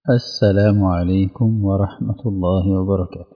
السلام عليكم ورحمة الله وبركاته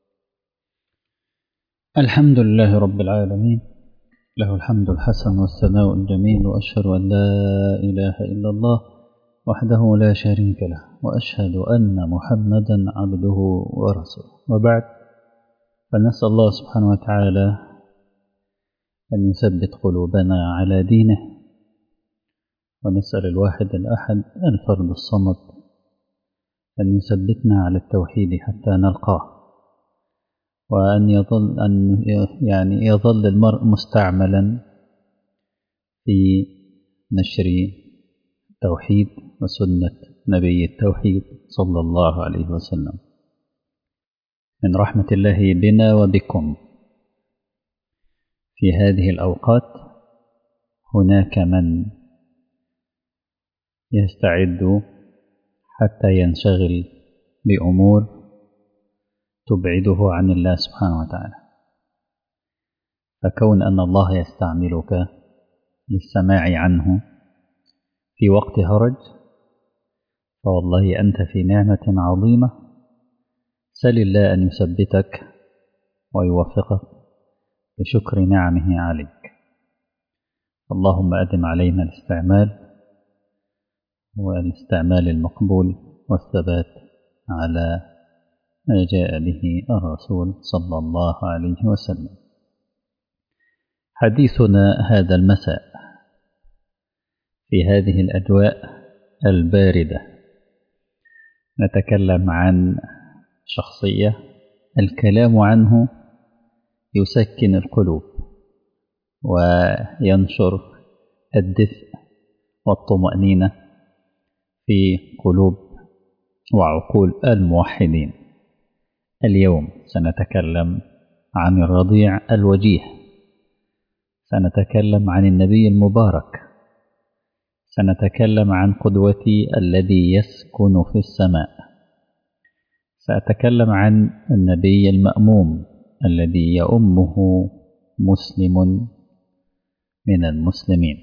الحمد لله رب العالمين له الحمد الحسن والثناء الجميل وأشهد أن لا إله إلا الله وحده لا شريك له وأشهد أن محمدا عبده ورسوله وبعد فنسأل الله سبحانه وتعالى أن يثبت قلوبنا على دينه ونسأل الواحد الأحد الفرد الصمد أن يثبتنا على التوحيد حتى نلقاه وأن يظل أن يعني يظل المرء مستعملا في نشر التوحيد وسنة نبي التوحيد صلى الله عليه وسلم من رحمة الله بنا وبكم في هذه الأوقات هناك من يستعد حتى ينشغل بأمور تبعده عن الله سبحانه وتعالى فكون أن الله يستعملك للسماع عنه في وقت هرج فوالله أنت في نعمة عظيمة سل الله أن يثبتك ويوفقك لشكر نعمه عليك اللهم أدم علينا الاستعمال والاستعمال المقبول والثبات على ما جاء به الرسول صلى الله عليه وسلم حديثنا هذا المساء في هذه الأجواء الباردة نتكلم عن شخصية الكلام عنه يسكن القلوب وينشر الدفء والطمأنينة في قلوب وعقول الموحدين اليوم سنتكلم عن الرضيع الوجيه سنتكلم عن النبي المبارك سنتكلم عن قدوتي الذي يسكن في السماء سأتكلم عن النبي المأموم الذي يؤمه مسلم من المسلمين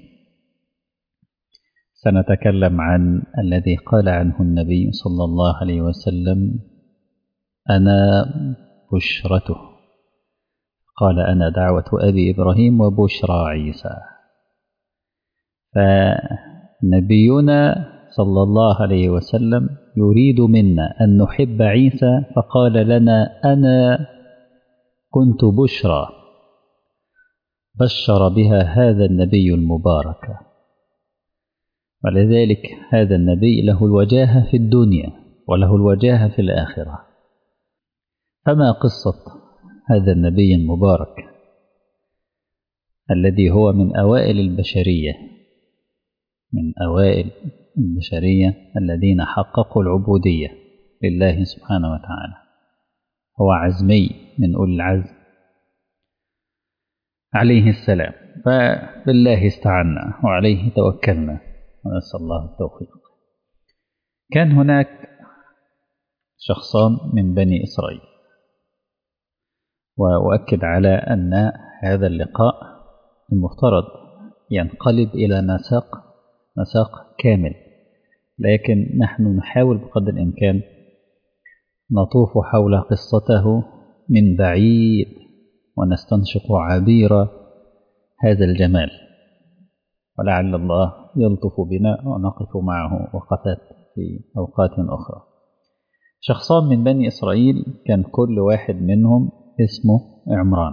سنتكلم عن الذي قال عنه النبي صلى الله عليه وسلم أنا بشرته قال أنا دعوة أبي إبراهيم وبشرى عيسى فنبينا صلى الله عليه وسلم يريد منا أن نحب عيسى فقال لنا أنا كنت بشرى بشر بها هذا النبي المبارك ولذلك هذا النبي له الوجاهة في الدنيا وله الوجاهة في الآخرة فما قصة هذا النبي المبارك الذي هو من أوائل البشرية من أوائل البشرية الذين حققوا العبودية لله سبحانه وتعالى هو عزمي من أولي العزم عليه السلام فبالله استعنا وعليه توكلنا ونسأل الله التوفيق كان هناك شخصان من بني إسرائيل وأؤكد على أن هذا اللقاء المفترض ينقلب إلى مساق مساق كامل لكن نحن نحاول بقدر الإمكان نطوف حول قصته من بعيد ونستنشق عبير هذا الجمال ولعل الله يلطف بنا ونقف معه وقفات في أوقات أخرى شخصان من بني إسرائيل كان كل واحد منهم اسمه عمران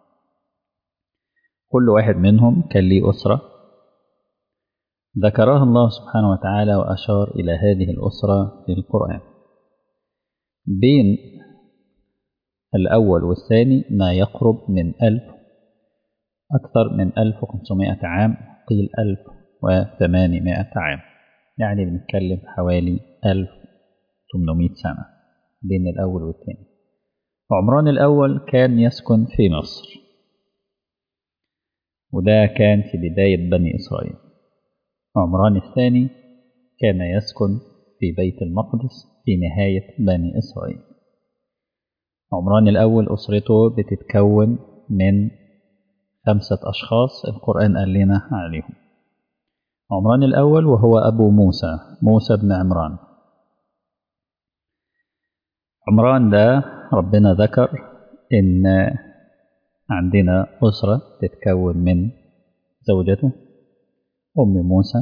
كل واحد منهم كان ليه أسرة ذكرها الله سبحانه وتعالى وأشار إلى هذه الأسرة في القرآن بين الأول والثاني ما يقرب من ألف أكثر من ألف وخمسمائة عام قيل ألف وثمانمائة عام يعني بنتكلم حوالي ألف تمنمائة سنة بين الأول والثاني عمران الأول كان يسكن في مصر وده كان في بداية بني إسرائيل عمران الثاني كان يسكن في بيت المقدس في نهاية بني إسرائيل عمران الأول أسرته بتتكون من خمسة أشخاص القرآن قال لنا عليهم عمران الأول وهو أبو موسى موسى بن عمران عمران ده ربنا ذكر إن عندنا أسرة تتكون من زوجته أم موسى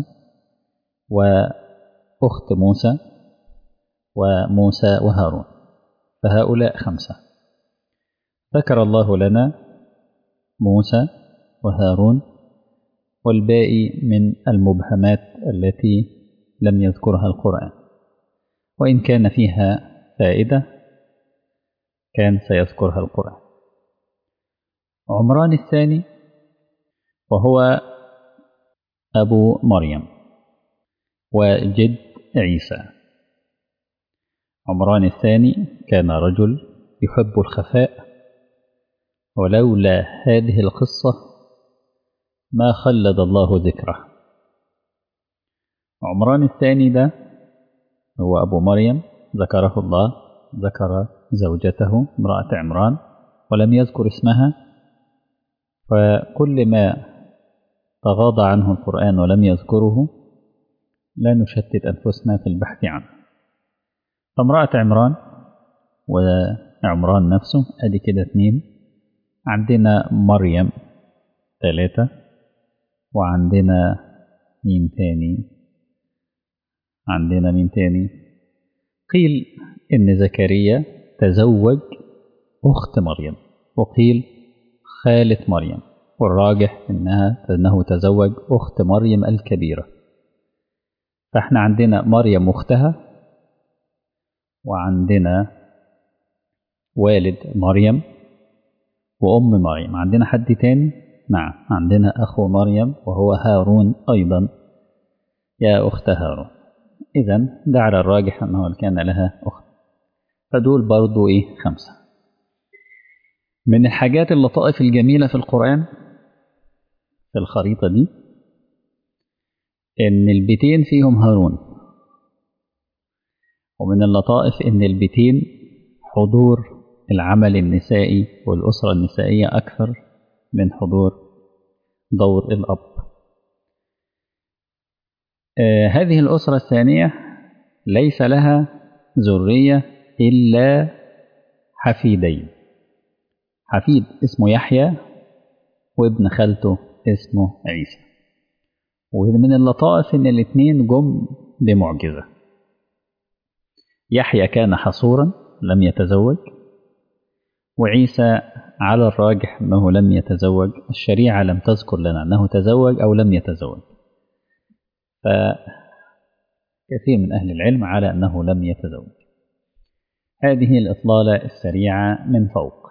وأخت موسى وموسى وهارون فهؤلاء خمسة ذكر الله لنا موسى وهارون والباقي من المبهمات التي لم يذكرها القرآن وإن كان فيها فائدة كان سيذكرها القرآن عمران الثاني وهو أبو مريم وجد عيسى عمران الثاني كان رجل يحب الخفاء ولولا هذه القصة ما خلد الله ذكره عمران الثاني ده هو أبو مريم ذكره الله ذكر زوجته امرأة عمران ولم يذكر اسمها فكل ما تغاضى عنه القرآن ولم يذكره لا نشتت أنفسنا في البحث عنه فامرأة عمران وعمران نفسه أدي كده اتنين عندنا مريم ثلاثة وعندنا مين تاني عندنا مين تاني قيل إن زكريا تزوج أخت مريم وقيل خالة مريم والراجح إنها أنه تزوج أخت مريم الكبيرة فإحنا عندنا مريم أختها وعندنا والد مريم وأم مريم عندنا حد تاني نعم عندنا أخو مريم وهو هارون أيضا يا أخت هارون إذا ده على الراجح أنه كان لها أخت فدول برضو إيه خمسة من الحاجات اللطائف الجميلة في القرآن في الخريطة دي إن البيتين فيهم هارون ومن اللطائف إن البيتين حضور العمل النسائي والأسرة النسائية أكثر من حضور دور الأب آه هذه الأسرة الثانية ليس لها ذرية إلا حفيدين حفيد اسمه يحيى وابن خالته اسمه عيسى ومن اللطائف ان الاثنين جم بمعجزة يحيى كان حصورا لم يتزوج وعيسى على الراجح أنه لم يتزوج الشريعة لم تذكر لنا أنه تزوج أو لم يتزوج فكثير من أهل العلم على أنه لم يتزوج هذه الإطلالة السريعة من فوق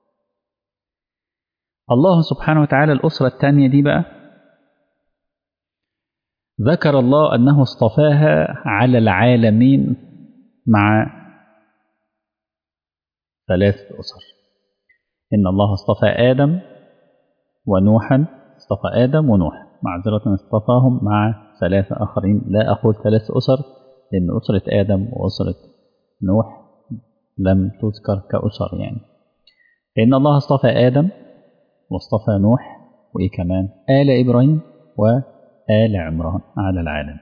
الله سبحانه وتعالى الأسرة الثانية دي بقى ذكر الله أنه اصطفاها على العالمين مع ثلاثة أسر إن الله اصطفى آدم ونوحا اصطفى آدم ونوح معذرة اصطفاهم مع ثلاثة آخرين لا أقول ثلاث أسر لأن أسرة آدم وأسرة نوح لم تذكر كأسر يعني لأن الله اصطفى آدم واصطفى نوح وإيه كمان آل إبراهيم وآل عمران على العالم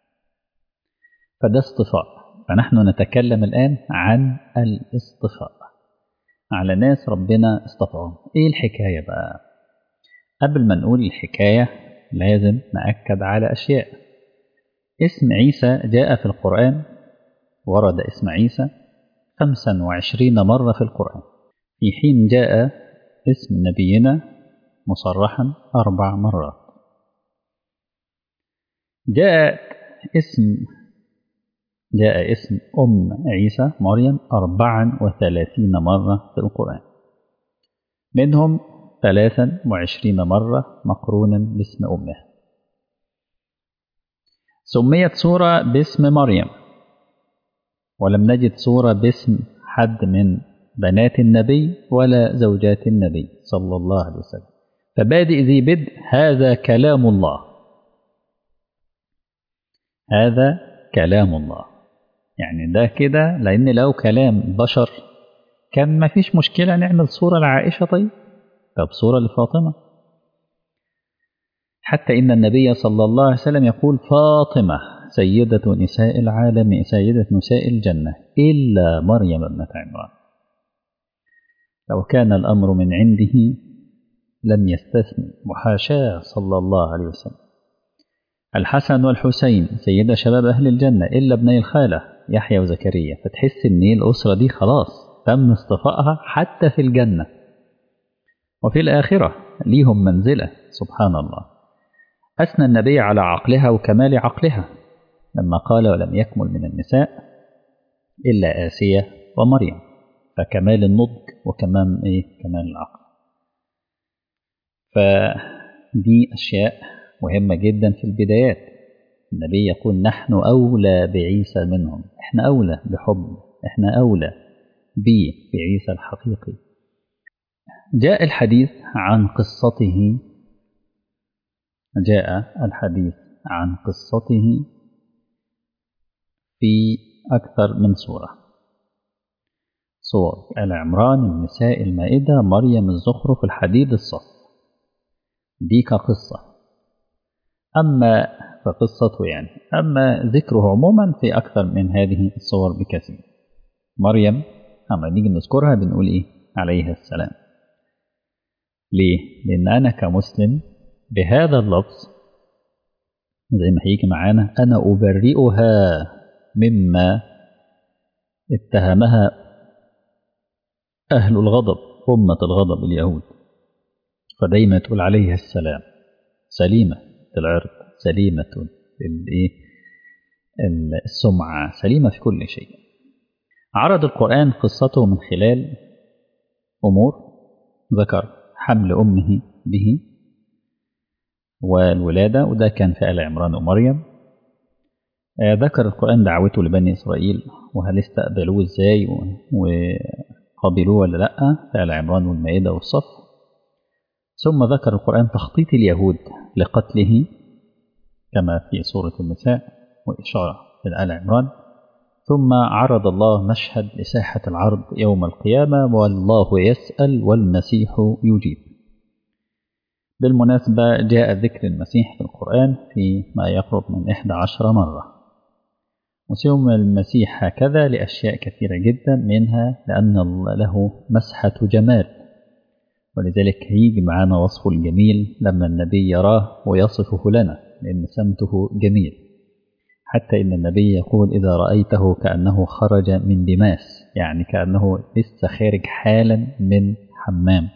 فده اصطفاء فنحن نتكلم الآن عن الاصطفاء على ناس ربنا اصطفاهم ايه الحكاية بقى قبل ما نقول الحكاية لازم نأكد على أشياء اسم عيسى جاء في القرآن ورد اسم عيسى خمسا وعشرين مرة في القرآن في حين جاء اسم نبينا مصرحا أربع مرات جاء اسم جاء اسم أم عيسى مريم أربعا وثلاثين مرة في القرآن منهم ثلاثا وعشرين مرة مقرونا باسم أمها سميت سورة باسم مريم ولم نجد سورة باسم حد من بنات النبي ولا زوجات النبي صلى الله عليه وسلم فبادئ ذي بدء هذا كلام الله هذا كلام الله يعني ده كده لأن لو كلام بشر كان ما فيش مشكلة نعمل صورة لعائشة طيب طب صورة لفاطمة حتى إن النبي صلى الله عليه وسلم يقول فاطمة سيدة نساء العالم سيدة نساء الجنة إلا مريم ابنة عمران لو كان الأمر من عنده لم يستثني وحاشاه صلى الله عليه وسلم الحسن والحسين سيدة شباب أهل الجنة إلا ابني الخالة يحيى وزكريا فتحس إن الأسرة دي خلاص تم اصطفائها حتى في الجنة وفي الآخرة ليهم منزلة سبحان الله أثنى النبي على عقلها وكمال عقلها لما قال ولم يكمل من النساء إلا آسية ومريم فكمال النضج وكمان إيه كمال العقل فدي أشياء مهمة جدا في البدايات النبي يقول نحن أولى بعيسى منهم إحنا أولى بحب إحنا أولى به بعيسى الحقيقي جاء الحديث عن قصته جاء الحديث عن قصته في أكثر من صورة صور آل عمران النساء المائدة مريم الزخرف الحديد الصف دي كقصة أما فقصته يعني أما ذكره عموما في أكثر من هذه الصور بكثير مريم أما نيجي نذكرها بنقول إيه عليها السلام ليه؟ لأن أنا كمسلم بهذا اللفظ زي ما هيجي معانا أنا أبرئها مما اتهمها أهل الغضب أمة الغضب اليهود فدايما تقول عليها السلام سليمة العرض سليمة الإيه السمعة سليمة في كل شيء عرض القرآن قصته من خلال أمور ذكر حمل أمه به والولادة وده كان في آل عمران ومريم ذكر القرآن دعوته لبني إسرائيل وهل استقبلوه إزاي وقبلوه ولا لأ في آل عمران والمائدة والصف ثم ذكر القرآن تخطيط اليهود لقتله كما في سورة النساء وإشارة في آل عمران ثم عرض الله مشهد لساحة العرض يوم القيامة والله يسأل والمسيح يجيب بالمناسبة جاء ذكر المسيح في القرآن في ما يقرب من إحدى عشر مرة وسمي المسيح هكذا لأشياء كثيرة جدا منها لأن له مسحة جمال ولذلك هيجي معانا وصفه الجميل لما النبي يراه ويصفه لنا لأن سمته جميل حتى إن النبي يقول إذا رأيته كأنه خرج من دماس يعني كأنه لسه خارج حالا من حمام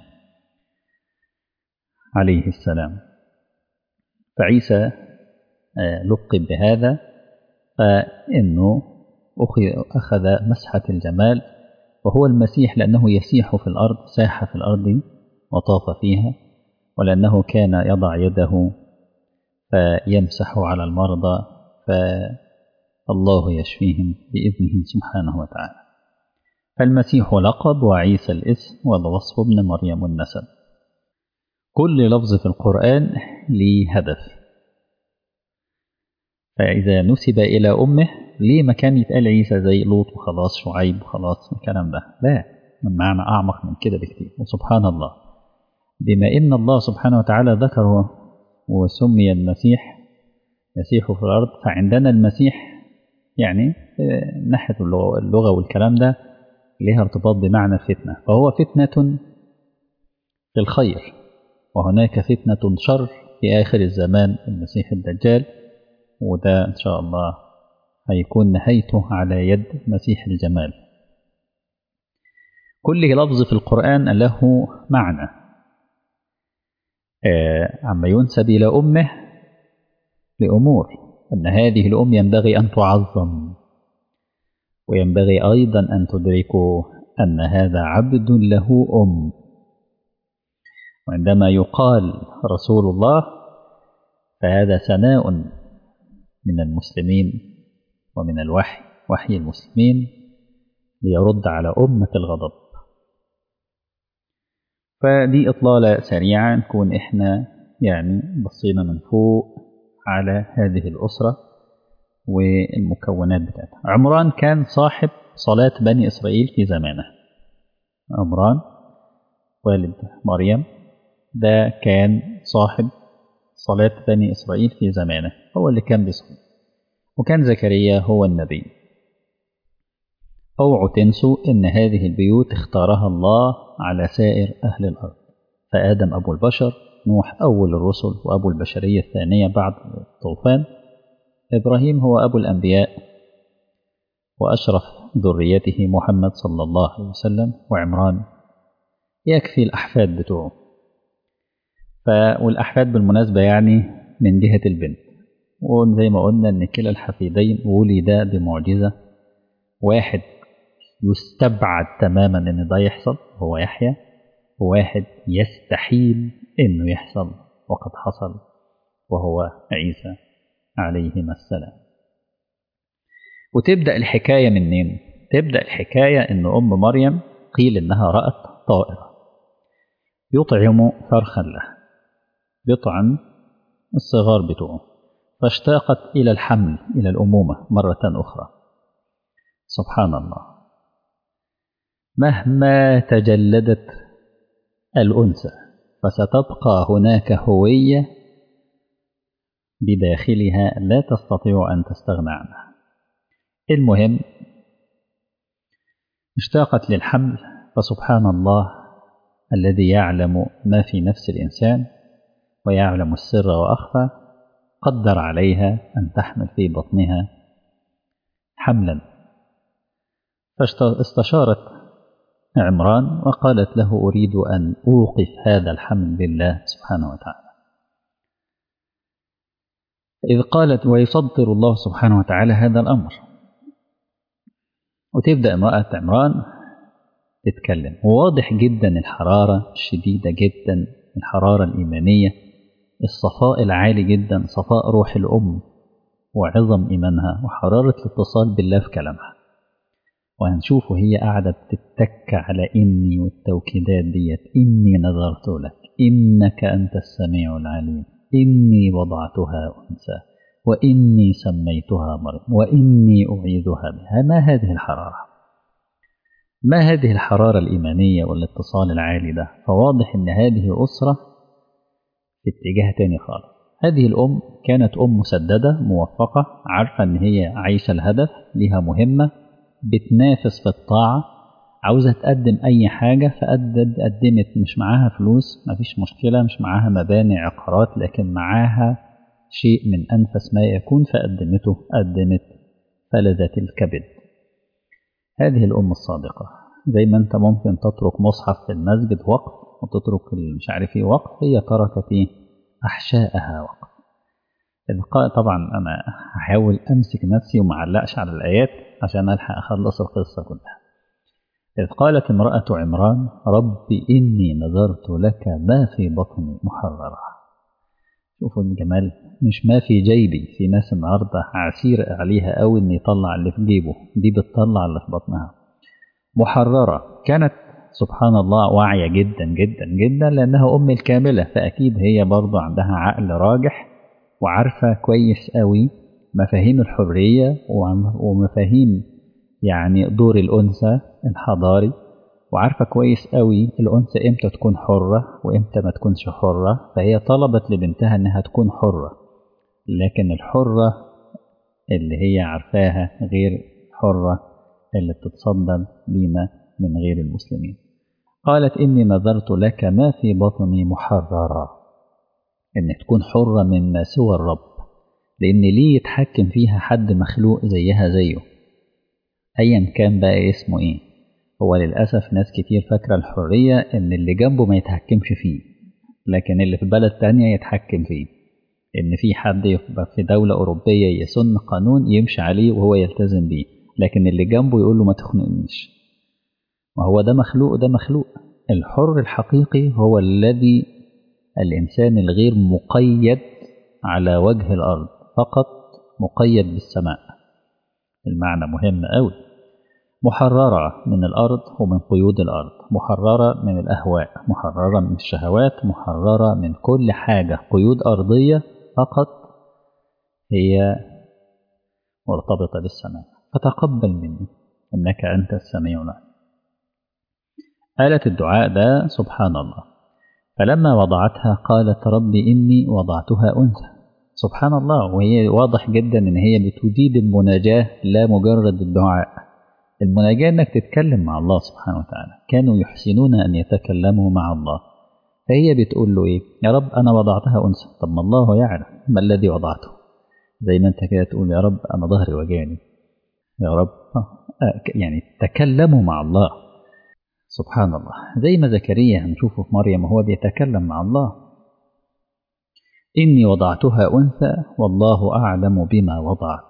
عليه السلام فعيسى لقب بهذا فإنه أخذ مسحة الجمال وهو المسيح لأنه يسيح في الأرض ساح في الأرض وطاف فيها ولأنه كان يضع يده فيمسح على المرضى فالله يشفيهم بإذنه سبحانه وتعالى فالمسيح لقب وعيسى الاسم والوصف ابن مريم النسب كل لفظ في القرآن ليه هدف فإذا نسب إلى أمه ليه ما كان يتقال عيسى زي لوط وخلاص شعيب وخلاص الكلام ده لا من معنى أعمق من كده بكتير وسبحان الله بما إن الله سبحانه وتعالى ذكره وسمي المسيح يسيح في الأرض فعندنا المسيح يعني ناحية اللغة والكلام ده لها ارتباط بمعنى فتنة فهو فتنة في الخير وهناك فتنة شر في آخر الزمان المسيح الدجال وده إن شاء الله هيكون نهايته على يد مسيح الجمال كل لفظ في القرآن له معنى آه عما ينسب إلى أمه لأمور أن هذه الأم ينبغي أن تعظم وينبغي أيضا أن تدركوا أن هذا عبد له أم وعندما يقال رسول الله فهذا ثناء من المسلمين ومن الوحي وحي المسلمين ليرد على أمة الغضب فدي إطلالة سريعة نكون إحنا يعني بصينا من فوق على هذه الأسرة والمكونات بتاعتها عمران كان صاحب صلاة بني إسرائيل في زمانه عمران والد مريم ده كان صاحب صلاة بني إسرائيل في زمانه هو اللي كان بيصلي وكان زكريا هو النبي اوعوا تنسوا ان هذه البيوت اختارها الله على سائر اهل الارض فادم ابو البشر نوح اول الرسل وابو البشريه الثانيه بعد الطوفان ابراهيم هو ابو الانبياء واشرف ذريته محمد صلى الله عليه وسلم وعمران يكفي الاحفاد بتوعه ف والاحفاد بالمناسبه يعني من جهه البنت وزي ما قلنا ان كلا الحفيدين ولدا بمعجزه واحد يستبعد تماما ان ده يحصل هو يحيى وواحد يستحيل انه يحصل وقد حصل وهو عيسى عليهما السلام وتبدا الحكايه منين تبدا الحكايه ان ام مريم قيل انها رات طائر يطعم فرخا له بيطعم الصغار بتوعه فاشتاقت الى الحمل الى الامومه مره اخرى سبحان الله مهما تجلدت الأنثى فستبقى هناك هوية بداخلها لا تستطيع أن تستغنى عنها المهم اشتاقت للحمل فسبحان الله الذي يعلم ما في نفس الإنسان ويعلم السر وأخفى قدر عليها أن تحمل في بطنها حملا فاستشارت عمران وقالت له أريد أن أوقف هذا الحمل لله سبحانه وتعالى إذ قالت ويصدر الله سبحانه وتعالى هذا الأمر وتبدأ امرأة عمران تتكلم وواضح جدا الحرارة الشديدة جدا الحرارة الإيمانية الصفاء العالي جدا صفاء روح الأم وعظم إيمانها وحرارة الاتصال بالله في كلامها وهنشوف وهي قاعدة بتتك على إني والتوكيدات ديت إني نظرت لك إنك أنت السميع العليم إني وضعتها أنثى وإني سميتها مريم وإني أعيذها بها ما هذه الحرارة ما هذه الحرارة الإيمانية والاتصال العالي ده فواضح أن هذه أسرة في اتجاه تاني خالص هذه الأم كانت أم مسددة موفقة عارفة أن هي عايشة الهدف لها مهمة بتنافس في الطاعة عاوزة تقدم أي حاجة فقدد قدمت مش معاها فلوس مفيش مشكلة مش معاها مباني عقارات لكن معاها شيء من أنفس ما يكون فقدمته قدمت فلذة الكبد هذه الأم الصادقة زي ما أنت ممكن تترك مصحف في المسجد وقف وتترك مش عارف ايه وقف هي تركت ايه أحشاءها وقف طبعا أنا هحاول أمسك نفسي ومعلقش على الآيات عشان ألحق أخلص القصة كلها إذ قالت امرأة عمران رب إني نذرت لك ما في بطني محررة شوفوا الجمال مش ما في جيبي في ناس النهاردة عسير عليها قوي إن يطلع اللي في جيبه دي بتطلع اللي في بطنها محررة كانت سبحان الله واعية جدا جدا جدا لأنها أم الكاملة فأكيد هي برضو عندها عقل راجح وعارفة كويس قوي مفاهيم الحرية ومفاهيم يعني دور الأنثى الحضاري وعارفة كويس قوي الأنثى إمتى تكون حرة وإمتى ما تكونش حرة فهي طلبت لبنتها إنها تكون حرة لكن الحرة اللي هي عارفاها غير حرة اللي بتتصدر لينا من غير المسلمين قالت إني نذرت لك ما في بطني محررا إنك تكون حرة مما سوى الرب لأن ليه يتحكم فيها حد مخلوق زيها زيه أيا كان بقى اسمه إيه هو للأسف ناس كتير فاكرة الحرية إن اللي جنبه ما يتحكمش فيه لكن اللي في بلد تانية يتحكم فيه إن في حد يبقى في دولة أوروبية يسن قانون يمشي عليه وهو يلتزم بيه لكن اللي جنبه يقول له ما تخنقنيش ما هو ده مخلوق ده مخلوق الحر الحقيقي هو الذي الإنسان الغير مقيد على وجه الأرض فقط مقيد بالسماء المعنى مهم أوي محررة من الأرض ومن قيود الأرض محررة من الأهواء محررة من الشهوات محررة من كل حاجة قيود أرضية فقط هي مرتبطة بالسماء فتقبل مني إنك أنت السميع العليم قالت الدعاء ده سبحان الله فلما وضعتها قالت رب إني وضعتها أنثى سبحان الله وهي واضح جدا ان هي بتجيد المناجاة لا مجرد الدعاء المناجاة انك تتكلم مع الله سبحانه وتعالى كانوا يحسنون ان يتكلموا مع الله فهي بتقول له ايه يا رب انا وضعتها انثى طب ما الله يعلم ما الذي وضعته زي ما انت كده تقول يا رب انا ظهري وجعني يا رب يعني تكلموا مع الله سبحان الله زي ما زكريا هنشوفه في مريم وهو بيتكلم مع الله إني وضعتها أنثى والله أعلم بما وضعت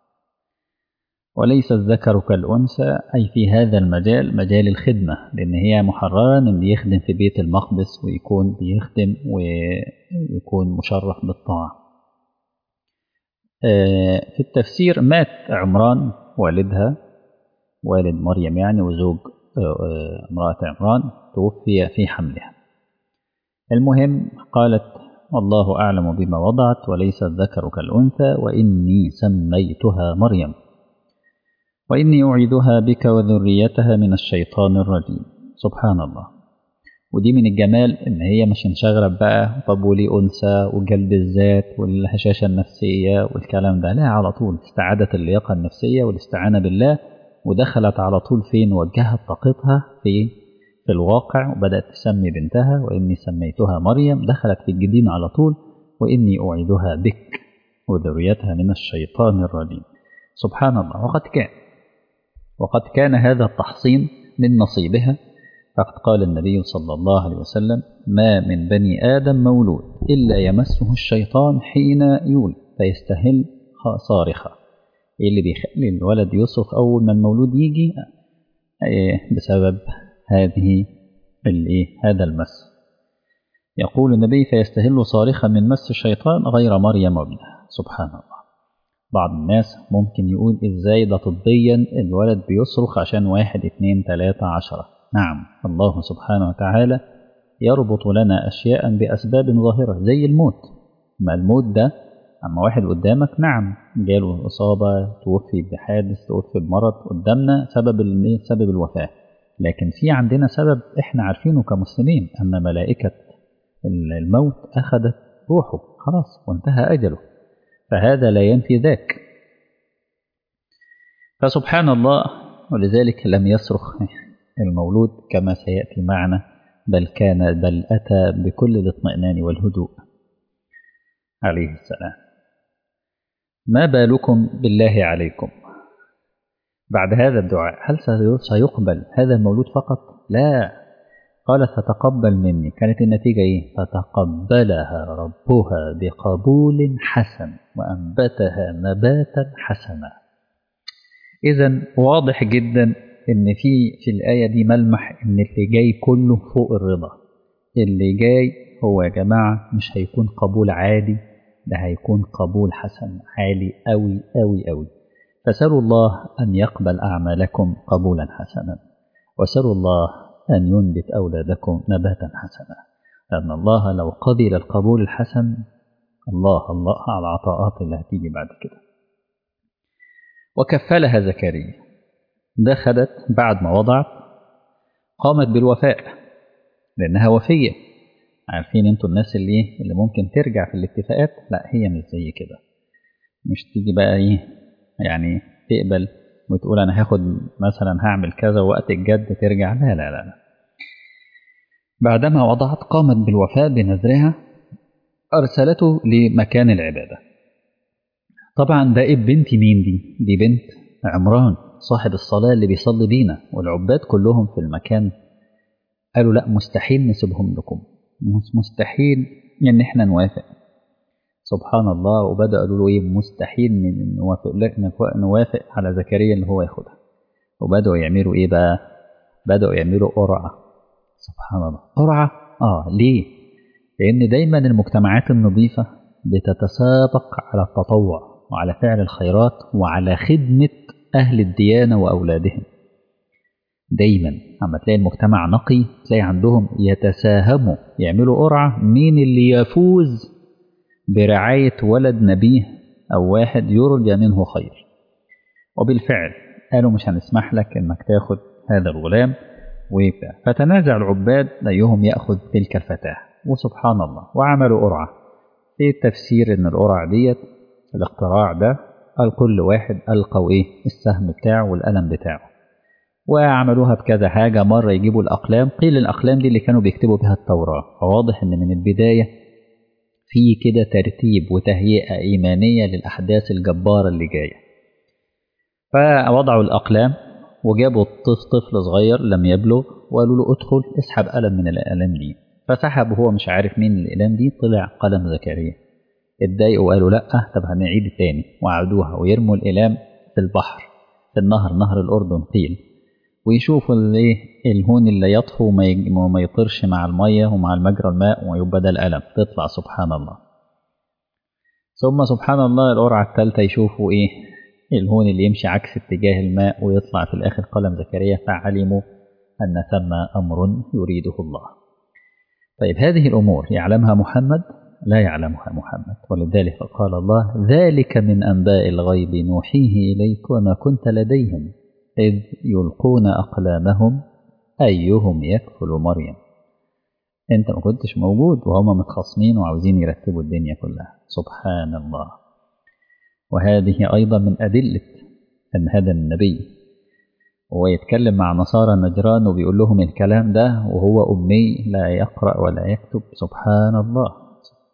وليس الذكر كالأنثى أي في هذا المجال مجال الخدمة لأن هي محررة أن يخدم في بيت المقدس ويكون بيخدم ويكون مشرف بالطاعة في التفسير مات عمران والدها والد مريم يعني وزوج امرأة عمران توفي في حملها المهم قالت والله أعلم بما وضعت وليس الذكر كالأنثى وإني سميتها مريم وإني أعيدها بك وذريتها من الشيطان الرجيم سبحان الله ودي من الجمال إن هي مش انشغلة بقى طب ولي أنثى وجلد الذات والهشاشة النفسية والكلام ده لا على طول استعادت اللياقة النفسية والاستعانة بالله ودخلت على طول فين وجهت طاقتها في في الواقع وبدأت تسمي بنتها وإني سميتها مريم دخلت في الجديد على طول وإني أعيدها بك وذريتها من الشيطان الرجيم سبحان الله وقد كان وقد كان هذا التحصين من نصيبها فقد قال النبي صلى الله عليه وسلم ما من بني آدم مولود إلا يمسه الشيطان حين يولد فيستهل صارخة إيه اللي بيخلي الولد يصرخ أول ما المولود يجي بسبب هذه الايه هذا المس يقول النبي فيستهل صارخا من مس الشيطان غير مريم وابنها سبحان الله بعض الناس ممكن يقول ازاي ده طبيا الولد بيصرخ عشان واحد اتنين تلاتة عشرة نعم الله سبحانه وتعالى يربط لنا أشياء بأسباب ظاهرة زي الموت ما الموت ده أما واحد قدامك نعم جاله إصابة توفي بحادث توفي بمرض قدامنا سبب سبب الوفاة لكن في عندنا سبب احنا عارفينه كمسلمين أن ملائكة الموت أخذت روحه خلاص وانتهى أجله فهذا لا ينفي ذاك فسبحان الله ولذلك لم يصرخ المولود كما سيأتي معنا بل كان بل أتى بكل الاطمئنان والهدوء عليه السلام ما بالكم بالله عليكم بعد هذا الدعاء هل سيقبل هذا المولود فقط لا قال فتقبل مني كانت النتيجة إيه فتقبلها ربها بقبول حسن وأنبتها نباتا حسنا إذا واضح جدا إن في في الآية دي ملمح إن اللي جاي كله فوق الرضا اللي جاي هو يا جماعة مش هيكون قبول عادي ده هيكون قبول حسن عالي أوي أوي أوي فسألوا الله أن يقبل أعمالكم قبولا حسنا وسألوا الله أن ينبت أولادكم نباتا حسنا لأن الله لو قبل القبول الحسن الله الله على العطاءات اللي هتيجي بعد كده وكفلها زكريا دخلت بعد ما وضعت قامت بالوفاء لأنها وفية عارفين انتوا الناس اللي اللي ممكن ترجع في الاتفاقات لا هي مش زي كده مش تيجي بقى ايه يعني تقبل وتقول انا هاخد مثلا هعمل كذا وقت الجد ترجع لا لا لا, لا. بعدما وضعت قامت بالوفاء بنذرها أرسلته لمكان العبادة طبعا ده بنت مين دي دي بنت عمران صاحب الصلاة اللي بيصلي بينا والعباد كلهم في المكان قالوا لا مستحيل نسيبهم لكم مستحيل ان احنا نوافق سبحان الله وبدأ قالوا له ايه مستحيل نوافق لك نوافق على زكريا اللي هو ياخدها وبدأوا يعملوا ايه بقى بدأوا يعملوا قرعة سبحان الله قرعة اه ليه لان دايما المجتمعات النظيفة بتتسابق على التطوع وعلى فعل الخيرات وعلى خدمة أهل الديانة وأولادهم دايما اما تلاقي المجتمع نقي تلاقي عندهم يتساهموا يعملوا قرعة مين اللي يفوز برعاية ولد نبيه أو واحد يرجى منه خير وبالفعل قالوا مش هنسمح لك انك تاخد هذا الغلام ويبقى فتنازع العباد أيهم يأخذ تلك الفتاة وسبحان الله وعملوا قرعة في تفسير ان القرع ديت الاختراع ده قال كل واحد ألقوا إيه السهم بتاعه والقلم بتاعه وعملوها بكذا حاجة مرة يجيبوا الأقلام قيل الأقلام دي اللي كانوا بيكتبوا بها التوراة فواضح إن من البداية في كده ترتيب وتهيئة إيمانية للأحداث الجبارة اللي جاية فوضعوا الأقلام وجابوا طفل صغير لم يبلغ وقالوا له ادخل اسحب قلم من الأقلام دي فسحب وهو مش عارف مين الأقلام دي طلع قلم زكريا اتضايقوا وقالوا لا طب هنعيد تاني وعادوها ويرموا الإقلام في البحر في النهر نهر الأردن قيل ويشوفوا الايه الهون اللي يطفو وما يطيرش مع المية ومع المجرى الماء ويبقى ده القلم تطلع سبحان الله ثم سبحان الله القرعة الثالثة يشوفوا ايه الهون اللي يمشي عكس اتجاه الماء ويطلع في الآخر قلم زكريا فعلموا أن ثم أمر يريده الله طيب هذه الأمور يعلمها محمد لا يعلمها محمد ولذلك قال الله ذلك من أنباء الغيب نوحيه إليك وما كنت لديهم إذ يلقون أقلامهم أيهم يكفل مريم أنت ما كنتش موجود وهم متخاصمين وعاوزين يرتبوا الدنيا كلها سبحان الله وهذه أيضا من أدلة أن هذا النبي وهو يتكلم مع نصارى نجران وبيقول لهم الكلام ده وهو أمي لا يقرأ ولا يكتب سبحان الله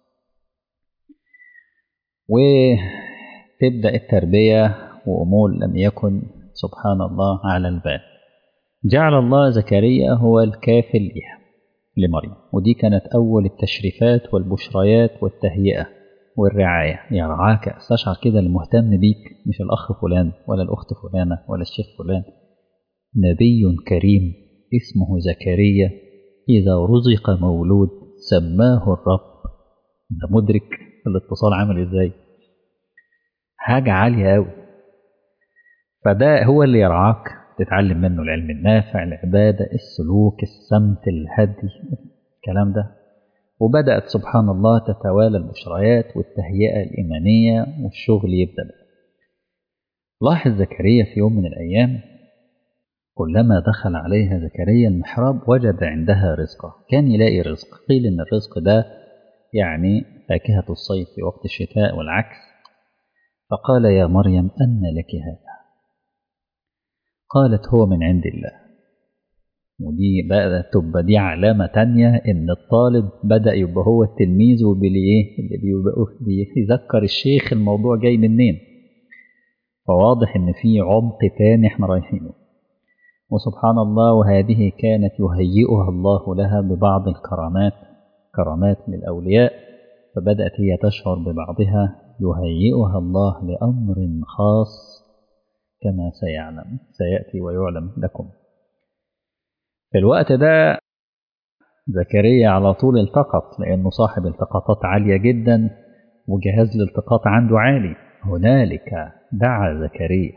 وتبدأ التربية وأمور لم يكن سبحان الله على البال جعل الله زكريا هو الكافل لها لمريم ودي كانت أول التشريفات والبشريات والتهيئة والرعاية يرعاك استشعر كده المهتم بيك مش الأخ فلان ولا الأخت فلانة ولا الشيخ فلان نبي كريم اسمه زكريا إذا رزق مولود سماه الرب أنت مدرك الاتصال عامل إزاي حاجة عالية أوي فده هو اللي يرعاك تتعلم منه العلم النافع العبادة السلوك السمت الهدي الكلام ده وبدأت سبحان الله تتوالى البشريات والتهيئة الإيمانية والشغل يبدأ لاحظ زكريا في يوم من الأيام كلما دخل عليها زكريا المحراب وجد عندها رزقا كان يلاقي رزق قيل إن الرزق ده يعني فاكهة الصيف في وقت الشتاء والعكس فقال يا مريم أن لك هذا قالت هو من عند الله ودي بقى تبقى دي علامة تانية إن الطالب بدأ يبقى هو التلميذ وبالإيه اللي بيبقى بيذكر الشيخ الموضوع جاي منين فواضح إن في عمق تاني إحنا رايحينه وسبحان الله وهذه كانت يهيئها الله لها ببعض الكرامات كرامات للأولياء فبدأت هي تشعر ببعضها يهيئها الله لأمر خاص كما سيعلم سيأتي ويعلم لكم في الوقت ده زكريا على طول التقط لأنه صاحب التقاطات عالية جدا وجهاز الالتقاط عنده عالي هنالك دعا زكريا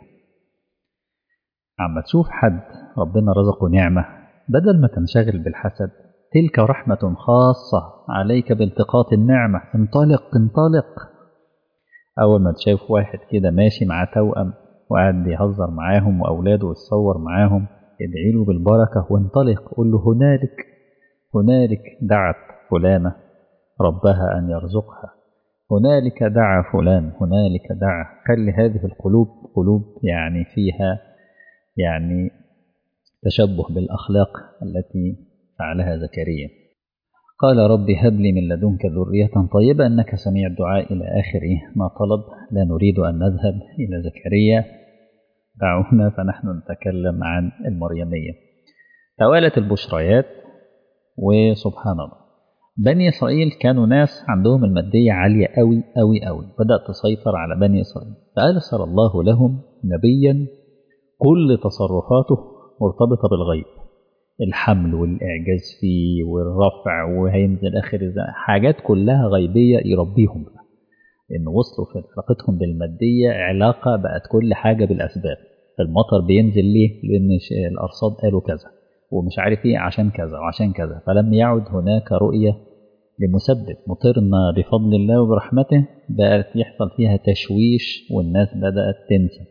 عم تشوف حد ربنا رزقه نعمة بدل ما تنشغل بالحسد تلك رحمة خاصة عليك بالتقاط النعمة انطلق انطلق أول ما تشاف واحد كده ماشي مع توأم وقاعد بيهزر معاهم وأولاده ويتصور معاهم ادعي له بالبركة وانطلق قول له هنالك هنالك دعت فلانة ربها أن يرزقها هنالك دعا فلان هنالك دعا خلي هذه القلوب قلوب يعني فيها يعني تشبه بالأخلاق التي فعلها زكريا قال رب هب لي من لدنك ذرية طيبة إنك سميع الدعاء إلى آخر ما طلب لا نريد أن نذهب إلى زكريا دعونا فنحن نتكلم عن المريمية توالت البشريات وسبحان الله بني إسرائيل كانوا ناس عندهم المادية عالية أوي أوي أوي بدأت تسيطر على بني إسرائيل فأرسل الله لهم نبيا كل تصرفاته مرتبطة بالغيب الحمل والإعجاز فيه والرفع وهينزل آخر حاجات كلها غيبية يربيهم بقى إن وصلوا في علاقتهم بالمادية علاقة بقت كل حاجة بالأسباب المطر بينزل ليه؟ لأن الأرصاد قالوا كذا ومش عارف إيه عشان كذا وعشان كذا فلم يعد هناك رؤية لمسبب مطرنا بفضل الله وبرحمته بقت يحصل فيها تشويش والناس بدأت تنسى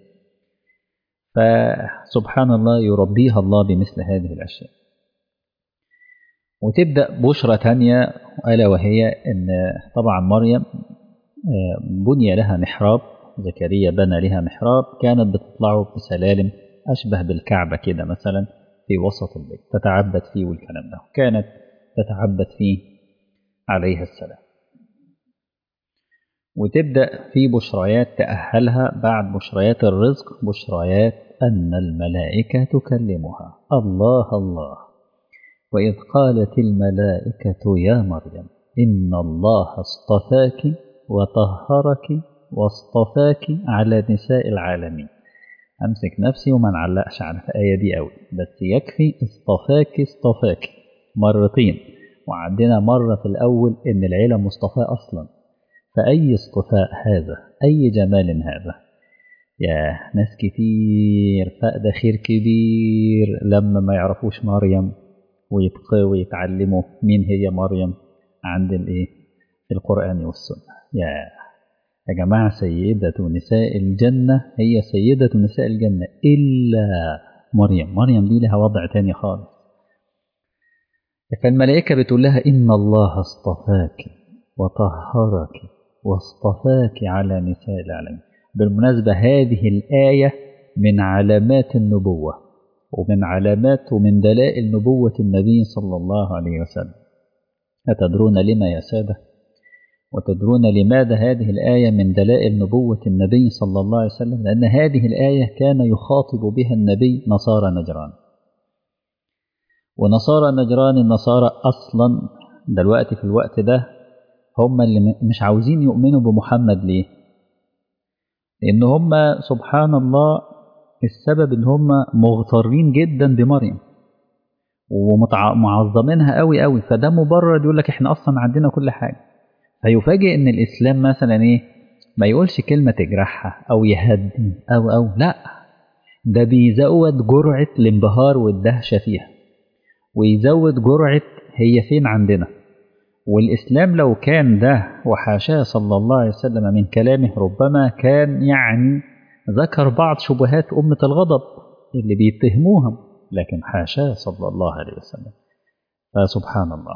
فسبحان الله يربيها الله بمثل هذه الأشياء وتبدأ بشرى تانية ألا وهي أن طبعا مريم بني لها محراب زكريا بنى لها محراب كانت بتطلعه بسلالم أشبه بالكعبة كده مثلا في وسط البيت تتعبد فيه والكلام ده كانت تتعبد فيه عليها السلام وتبدأ في بشريات تأهلها بعد بشريات الرزق بشريات أن الملائكة تكلمها الله الله وإذ قالت الملائكة يا مريم إن الله اصطفاك وطهرك واصطفاك على نساء العالمين أمسك نفسي وما نعلقش على الآية دي قوي بس يكفي اصطفاك اصطفاك مرتين وعندنا مرة في الأول إن العيلة مصطفاة أصلا فأي اصطفاء هذا أي جمال هذا يا ناس كتير فقد خير كبير لما ما يعرفوش مريم ويتقوا ويتعلموا مين هي مريم عند الايه في القرآن والسنة يا يا جماعة سيدة نساء الجنة هي سيدة نساء الجنة إلا مريم مريم دي لها وضع تاني خالص فالملائكة بتقول لها إن الله اصطفاك وطهرك واصطفاك على نساء العالمين بالمناسبة هذه الآية من علامات النبوة ومن علامات ومن دلائل نبوة النبي صلى الله عليه وسلم أتدرون لما يا سادة وتدرون لماذا هذه الآية من دلائل نبوة النبي صلى الله عليه وسلم لأن هذه الآية كان يخاطب بها النبي نصارى نجران ونصارى نجران النصارى أصلا دلوقتي في الوقت ده هم اللي مش عاوزين يؤمنوا بمحمد ليه لأن هم سبحان الله السبب ان هم مغترين جدا بمريم ومعظمينها قوي قوي فده مبرر يقول لك احنا اصلا عندنا كل حاجه فيفاجئ ان الاسلام مثلا ايه ما يقولش كلمه تجرحها او يهدي او او لا ده بيزود جرعه الانبهار والدهشه فيها ويزود جرعه هي فين عندنا والاسلام لو كان ده وحاشاه صلى الله عليه وسلم من كلامه ربما كان يعني ذكر بعض شبهات أمة الغضب اللي بيتهموها لكن حاشاه صلى الله عليه وسلم فسبحان الله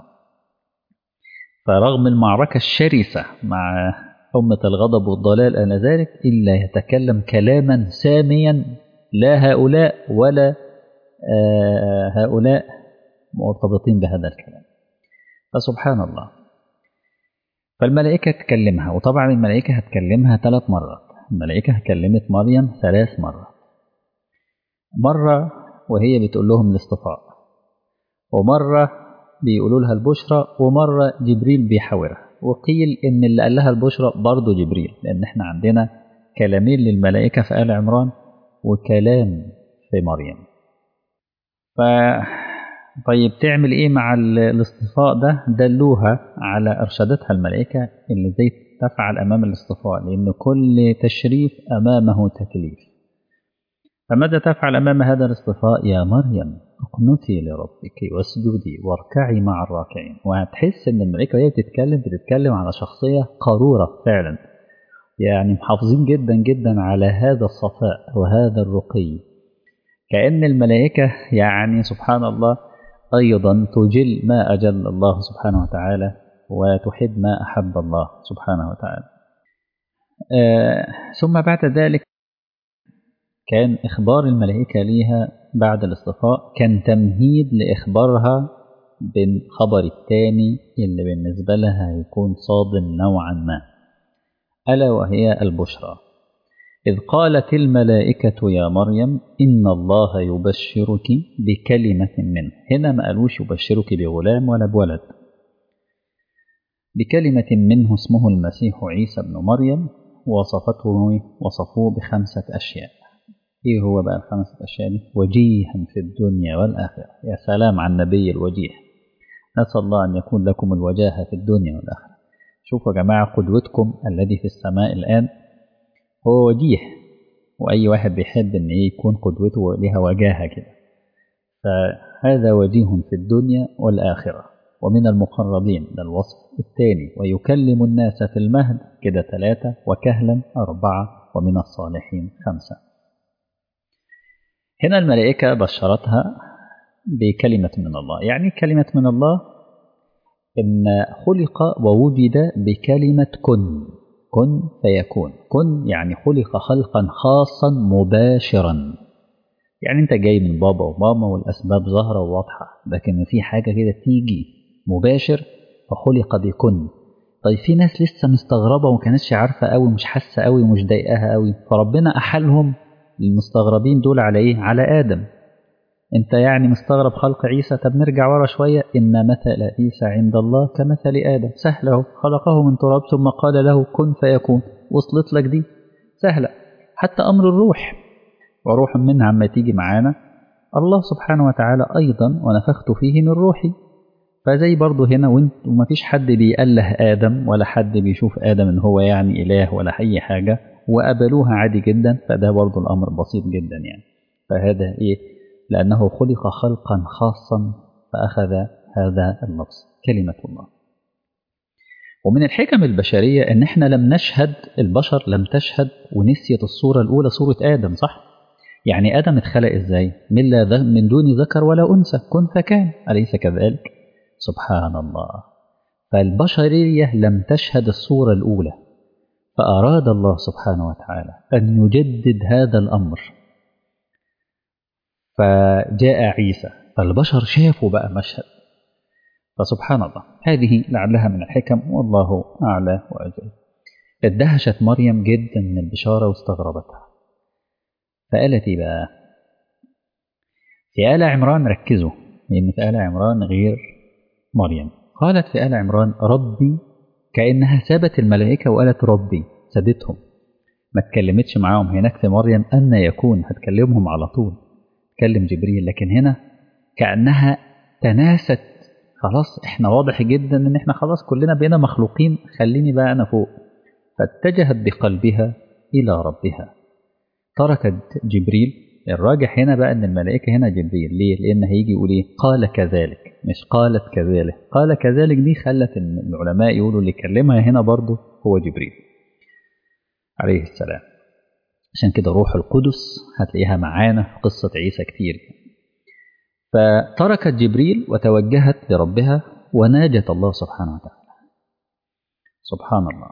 فرغم المعركة الشرسة مع أمة الغضب والضلال آنذاك إلا يتكلم كلاما ساميا لا هؤلاء ولا آه هؤلاء مرتبطين بهذا الكلام فسبحان الله فالملائكة تكلمها وطبعا الملائكة هتكلمها ثلاث مرات الملائكة كلمت مريم ثلاث مرات مرة وهي بتقول لهم الاصطفاء ومرة بيقولوا لها البشرى ومرة جبريل بيحاورها وقيل إن اللي قال لها البشرى برضه جبريل لأن احنا عندنا كلامين للملائكة في آل عمران وكلام في مريم ف طيب تعمل ايه مع الاصطفاء ده دلوها على ارشدتها الملائكة اللي ازاي تفعل أمام الاصطفاء لأن كل تشريف أمامه تكليف فماذا تفعل أمام هذا الاصطفاء يا مريم اقنتي لربك واسجدي واركعي مع الراكعين وهتحس ان الملائكة وهي بتتكلم بتتكلم على شخصية قارورة فعلا يعني محافظين جدا جدا على هذا الصفاء وهذا الرقي كأن الملائكة يعني سبحان الله أيضا تجل ما أجل الله سبحانه وتعالى وتحب ما أحب الله سبحانه وتعالى آه ثم بعد ذلك كان إخبار الملائكة ليها بعد الاصطفاء كان تمهيد لإخبارها بالخبر الثاني اللي بالنسبة لها هيكون صادم نوعا ما ألا وهي البشرى إذ قالت الملائكة يا مريم إن الله يبشرك بكلمة منه هنا ما قالوش يبشرك بغلام ولا بولد بكلمة منه اسمه المسيح عيسى بن مريم وصفته وصفوه بخمسة أشياء إيه هو بقى الخمسة أشياء دي وجيها في الدنيا والآخرة يا سلام على النبي الوجيه نسأل الله أن يكون لكم الوجاهة في الدنيا والآخرة شوفوا يا جماعة قدوتكم الذي في السماء الآن هو وجيه وأي واحد بيحب أن يكون قدوته لها وجاهة كده فهذا وجيه في الدنيا والآخرة ومن المقربين ده الوصف الثاني ويكلم الناس في المهد كده ثلاثة وكهلا أربعة ومن الصالحين خمسة هنا الملائكة بشرتها بكلمة من الله يعني كلمة من الله إن خلق ووجد بكلمة كن كن فيكون كن يعني خلق خلقا خاصا مباشرا يعني انت جاي من بابا وماما والاسباب ظاهره وواضحه لكن في حاجه كده تيجي مباشر فخلق بكن طيب في ناس لسه مستغربه وما كانتش عارفه قوي مش حاسه قوي ومش ضايقاها قوي فربنا احالهم المستغربين دول على ايه على ادم انت يعني مستغرب خلق عيسى طب نرجع ورا شويه ان مثل عيسى عند الله كمثل ادم سهله خلقه من تراب ثم قال له كن فيكون وصلت لك دي سهله حتى امر الروح وروح منها عما تيجي معانا الله سبحانه وتعالى أيضا ونفخت فيه من روحي فزي برضه هنا وانت ومفيش حد بيأله آدم ولا حد بيشوف آدم إن هو يعني إله ولا أي حاجة وقبلوها عادي جدا فده برضه الأمر بسيط جدا يعني فهذا إيه لأنه خلق خلقا خاصا فأخذ هذا اللفظ كلمة الله ومن الحكم البشرية إن إحنا لم نشهد البشر لم تشهد ونسيت الصورة الأولى صورة آدم صح؟ يعني آدم اتخلق إزاي؟ من, لا من دون ذكر ولا أنثى كن فكان أليس كذلك؟ سبحان الله فالبشرية لم تشهد الصورة الأولى فأراد الله سبحانه وتعالى أن يجدد هذا الأمر فجاء عيسى فالبشر شافوا بقى مشهد فسبحان الله هذه لعلها من الحكم والله أعلى وأجل ادهشت مريم جدا من البشارة واستغربتها فقالت ايه بقى في آل عمران ركزوا لأن في آل عمران غير مريم قالت في آل عمران ربي كأنها سابت الملائكة وقالت ربي سابتهم ما اتكلمتش معاهم هناك في مريم أن يكون هتكلمهم على طول تكلم جبريل لكن هنا كأنها تناست خلاص احنا واضح جدا ان احنا خلاص كلنا بقينا مخلوقين خليني بقى انا فوق فاتجهت بقلبها الى ربها تركت جبريل الراجح هنا بقى ان الملائكه هنا جبريل ليه لان هيجي يقول ايه قال كذلك مش قالت كذلك قال كذلك دي خلت ان العلماء يقولوا اللي كلمها هنا برضه هو جبريل عليه السلام عشان كده روح القدس هتلاقيها معانا في قصة عيسى كتير فتركت جبريل وتوجهت لربها وناجت الله سبحانه وتعالى سبحان الله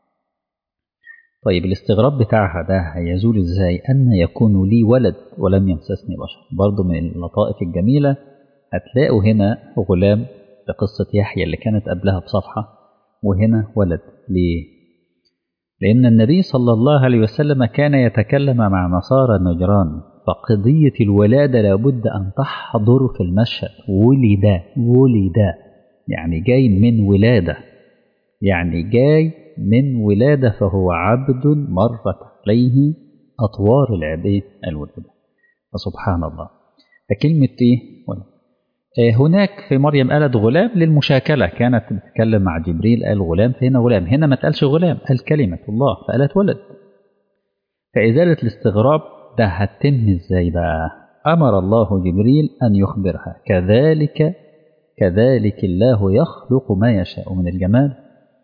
طيب الاستغراب بتاعها ده هيزول ازاي أن يكون لي ولد ولم يمسسني بشر برضو من اللطائف الجميلة هتلاقوا هنا غلام في قصة يحيى اللي كانت قبلها بصفحة وهنا ولد ليه لأن النبي صلى الله عليه وسلم كان يتكلم مع نصارى نجران فقضية الولادة لابد أن تحضر في المشهد ولد ولد يعني جاي من ولادة يعني جاي من ولادة فهو عبد مرت عليه أطوار العبيد الولادة فسبحان الله فكلمة إيه هناك في مريم قالت غلام للمشاكلة كانت بتتكلم مع جبريل قال غلام فهنا غلام هنا ما تقالش غلام قال كلمة الله فقالت ولد فإزالة الاستغراب ده هتتم ازاي بقى أمر الله جبريل أن يخبرها كذلك كذلك الله يخلق ما يشاء من الجمال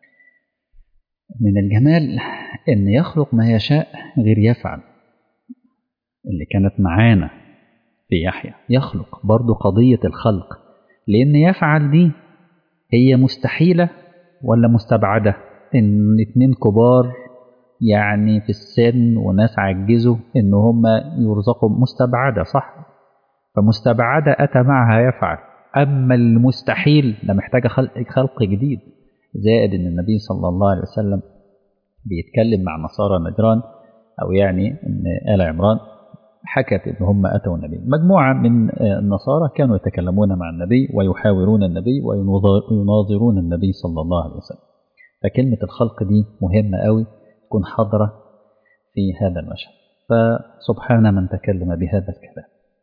من الجمال أن يخلق ما يشاء غير يفعل اللي كانت معانا في يحيى يخلق برضو قضية الخلق لأن يفعل دي هي مستحيلة ولا مستبعدة إن اتنين كبار يعني في السن وناس عجزوا إن هم يرزقوا مستبعدة صح فمستبعدة أتى معها يفعل أما المستحيل ده محتاجة خلق, خلق جديد زائد إن النبي صلى الله عليه وسلم بيتكلم مع نصارى نجران أو يعني إن آل عمران حكت ان هم اتوا النبي مجموعه من النصارى كانوا يتكلمون مع النبي ويحاورون النبي ويناظرون النبي صلى الله عليه وسلم فكلمه الخلق دي مهمه قوي تكون حاضره في هذا المشهد فسبحان من تكلم بهذا الكلام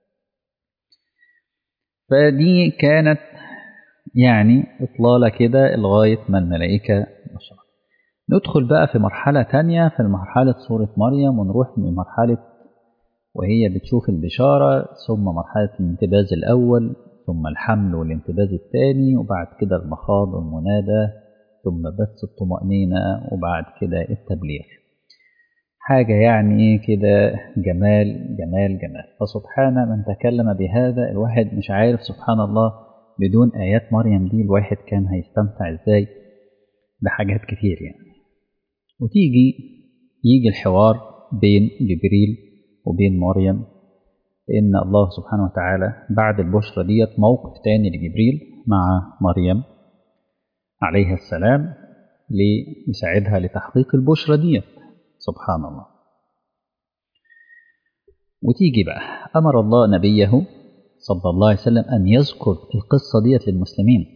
فدي كانت يعني إطلالة كده لغاية ما الملائكة بشر ندخل بقى في مرحلة تانية في مرحلة سورة مريم ونروح لمرحلة وهي بتشوف البشارة ثم مرحلة الانتباز الأول ثم الحمل والانتباز الثاني وبعد كده المخاض والمنادى ثم بث الطمأنينة وبعد كده التبليغ حاجة يعني كده جمال جمال جمال فسبحان من تكلم بهذا الواحد مش عارف سبحان الله بدون آيات مريم دي الواحد كان هيستمتع ازاي بحاجات كتير يعني وتيجي يجي الحوار بين جبريل وبين مريم لأن الله سبحانه وتعالى بعد البشرى ديت موقف تاني لجبريل مع مريم عليها السلام ليساعدها لتحقيق البشرى ديت سبحان الله وتيجي بقى أمر الله نبيه صلى الله عليه وسلم أن يذكر القصة ديت للمسلمين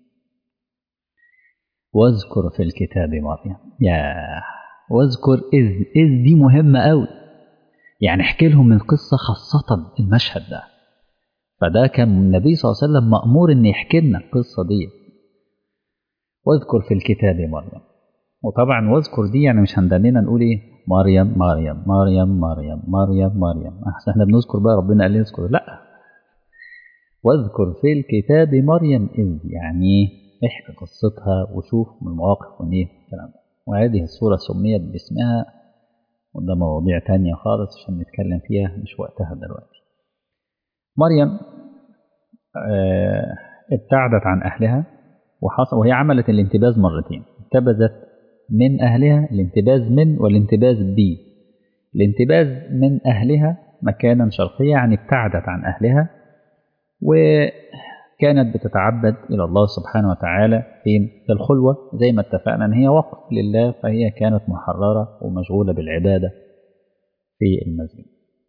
واذكر في الكتاب مريم يا واذكر إذ إذ دي مهمة قوي يعني احكي لهم القصة خاصة المشهد ده فده كان النبي صلى الله عليه وسلم مأمور إن يحكي لنا القصة دي واذكر في الكتاب مريم وطبعا واذكر دي يعني مش هندننا نقول ايه مريم مريم مريم مريم مريم مريم احسن احنا بنذكر بقى ربنا قال لي اذكر لا واذكر في الكتاب مريم إذ يعني احكي قصتها وشوف من المواقف وايه الكلام ده وهذه السورة سميت باسمها وده مواضيع تانية خالص عشان نتكلم فيها مش وقتها دلوقتي مريم اه ابتعدت عن أهلها وحصل وهي عملت الانتباز مرتين انتبذت من أهلها الانتباز من والانتباز بي الانتباز من أهلها مكانا شرقيا يعني ابتعدت عن أهلها وكانت بتتعبد إلى الله سبحانه وتعالى فين في الخلوة زي ما اتفقنا أن هي وقف لله فهي كانت محررة ومشغولة بالعبادة في المسجد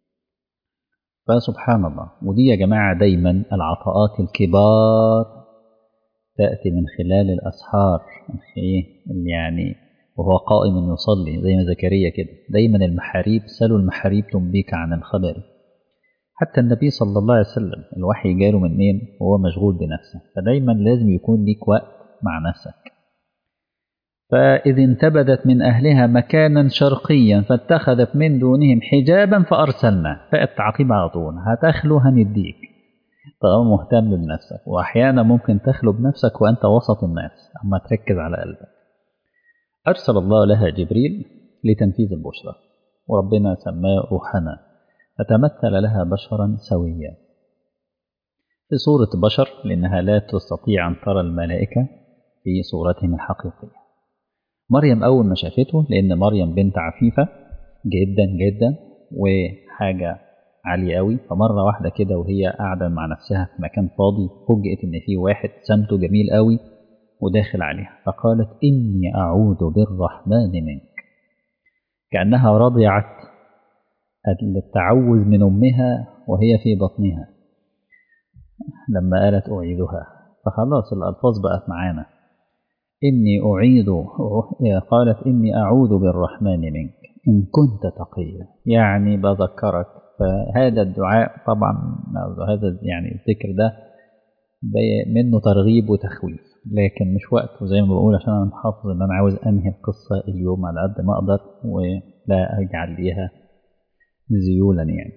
فسبحان الله ودي يا جماعة دايما العطاءات الكبار تأتي من خلال الأسحار يعني وهو قائم يصلي زي ما زكريا كده دايما المحاريب سلوا المحاريب تنبيك عن الخبر حتى النبي صلى الله عليه وسلم الوحي جاله منين وهو مشغول بنفسه فدايما لازم يكون ليك وقت مع نفسك فإذ انتبذت من أهلها مكانا شرقيا فاتخذت من دونهم حجابا فأرسلنا فالتعقيب على طول هتخلو هنديك طالما مهتم بنفسك وأحيانا ممكن تخلو بنفسك وأنت وسط الناس أما تركز على قلبك أرسل الله لها جبريل لتنفيذ البشرى وربنا سماه روحنا فتمثل لها بشرا سويا في صورة بشر لأنها لا تستطيع أن ترى الملائكة في صورتهم الحقيقية مريم أول ما شافته لأن مريم بنت عفيفة جدا جدا وحاجة عالية قوي فمرة واحدة كده وهي قاعدة مع نفسها في مكان فاضي فوجئت إن في واحد سمته جميل قوي وداخل عليها فقالت إني أعوذ بالرحمن منك كأنها رضعت التعوذ من أمها وهي في بطنها لما قالت أعيذها فخلاص الألفاظ بقت معانا إني أعيذ قالت إني أعوذ بالرحمن منك إن كنت تقيا يعني بذكرك فهذا الدعاء طبعا هذا يعني الذكر ده منه ترغيب وتخويف لكن مش وقت وزي ما بقول عشان انا محافظ ان انا عاوز انهي القصه اليوم على قد ما اقدر ولا اجعل ليها ذيولا يعني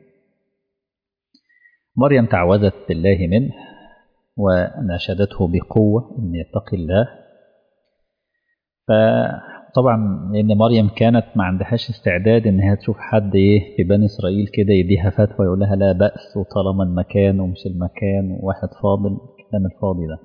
مريم تعوذت بالله منه وناشدته بقوة أن يتقي الله فطبعا لأن مريم كانت ما عندهاش استعداد إنها تشوف حد إيه في بني إسرائيل كده يديها فتوى يقول لها لا بأس وطالما المكان ومش المكان وواحد فاضل الكلام الفاضي ده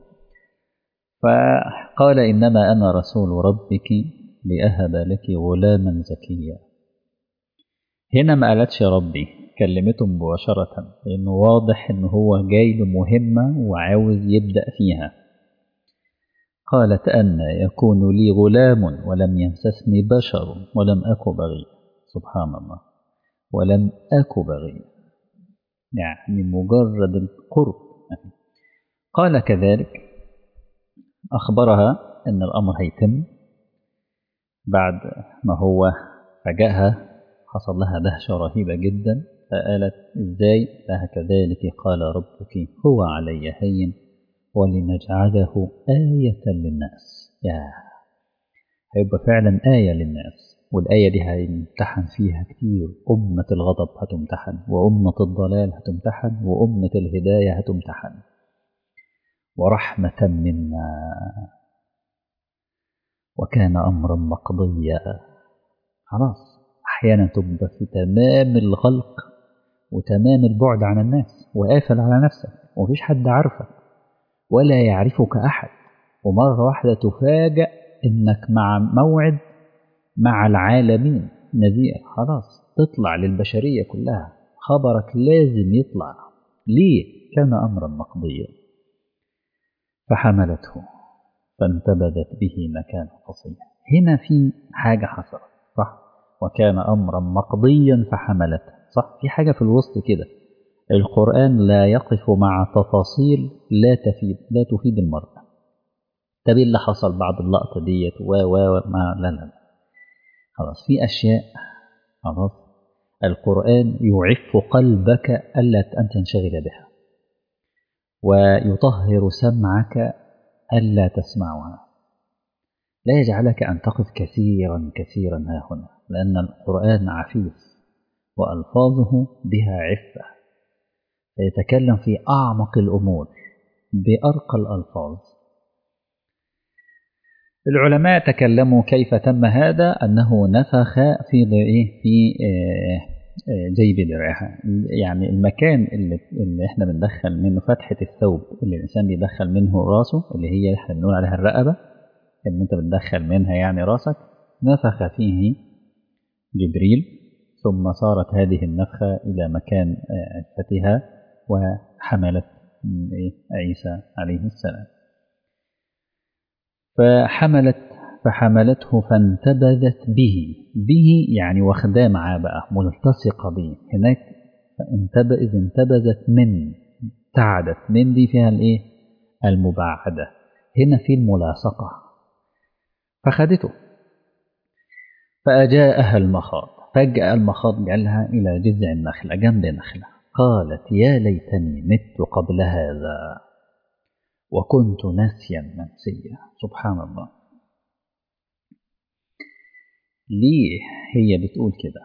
فقال إنما أنا رسول ربك لأهب لك غلاما زكيا هنا ما قالتش يا ربي كلمته مباشرة لأنه واضح إن هو جاي لمهمة وعاوز يبدأ فيها قالت أن يكون لي غلام ولم يمسسني بشر ولم أك بغي سبحان الله ولم أك بغي يعني مجرد القرب قال كذلك أخبرها أن الأمر هيتم بعد ما هو فجأها حصل لها دهشة رهيبة جدا فقالت إزاي لها كذلك قال ربك هو علي هين ولنجعله آية للناس يا هيبقى فعلا آية للناس والآية دي هيمتحن فيها كتير أمة الغضب هتمتحن وأمة الضلال هتمتحن وأمة الهداية هتمتحن ورحمة منا وكان أمرا مقضيا خلاص أحيانا تبقى في تمام الغلق وتمام البعد عن الناس وقافل على نفسك ومفيش حد عارفك ولا يعرفك أحد ومرة واحدة تفاجأ إنك مع موعد مع العالمين نذير خلاص تطلع للبشرية كلها خبرك لازم يطلع ليه كان أمرا مقضيا فحملته فانتبذت به مكان قصيا هنا في حاجة حصلت صح وكان أمرا مقضيا فحملته صح في حاجة في الوسط كده القرآن لا يقف مع تفاصيل لا تفيد لا تفيد المرأة طب اللي حصل بعد اللقطة ديت و و ما لا لا خلاص في أشياء خلاص القرآن يعف قلبك ألا أن تنشغل بها ويطهر سمعك ألا تسمعها لا يجعلك أن تقف كثيرا كثيرا ها هنا لأن القرآن عفيف وألفاظه بها عفة فيتكلم في أعمق الأمور بأرقى الألفاظ العلماء تكلموا كيف تم هذا أنه نفخ في في جيب درعها يعني المكان اللي, اللي احنا بندخل منه فتحة الثوب اللي الإنسان بيدخل منه راسه اللي هي احنا بنقول عليها الرقبة اللي انت بتدخل منها يعني راسك نفخ فيه جبريل ثم صارت هذه النفخة إلى مكان عفتها وحملت عيسى عليه السلام فحملت فحملته فانتبذت به به يعني واخداه معاه بقى ملتصقة به هناك فانتبذ انتبذت من ابتعدت من دي فيها الايه المباعدة هنا في الملاصقة فخدته فأجاءها المخاض فجأة المخاض جعلها إلى جذع النخلة جنب نخلة قالت يا ليتني مت قبل هذا وكنت ناسيا منسيا سبحان الله ليه هي بتقول كده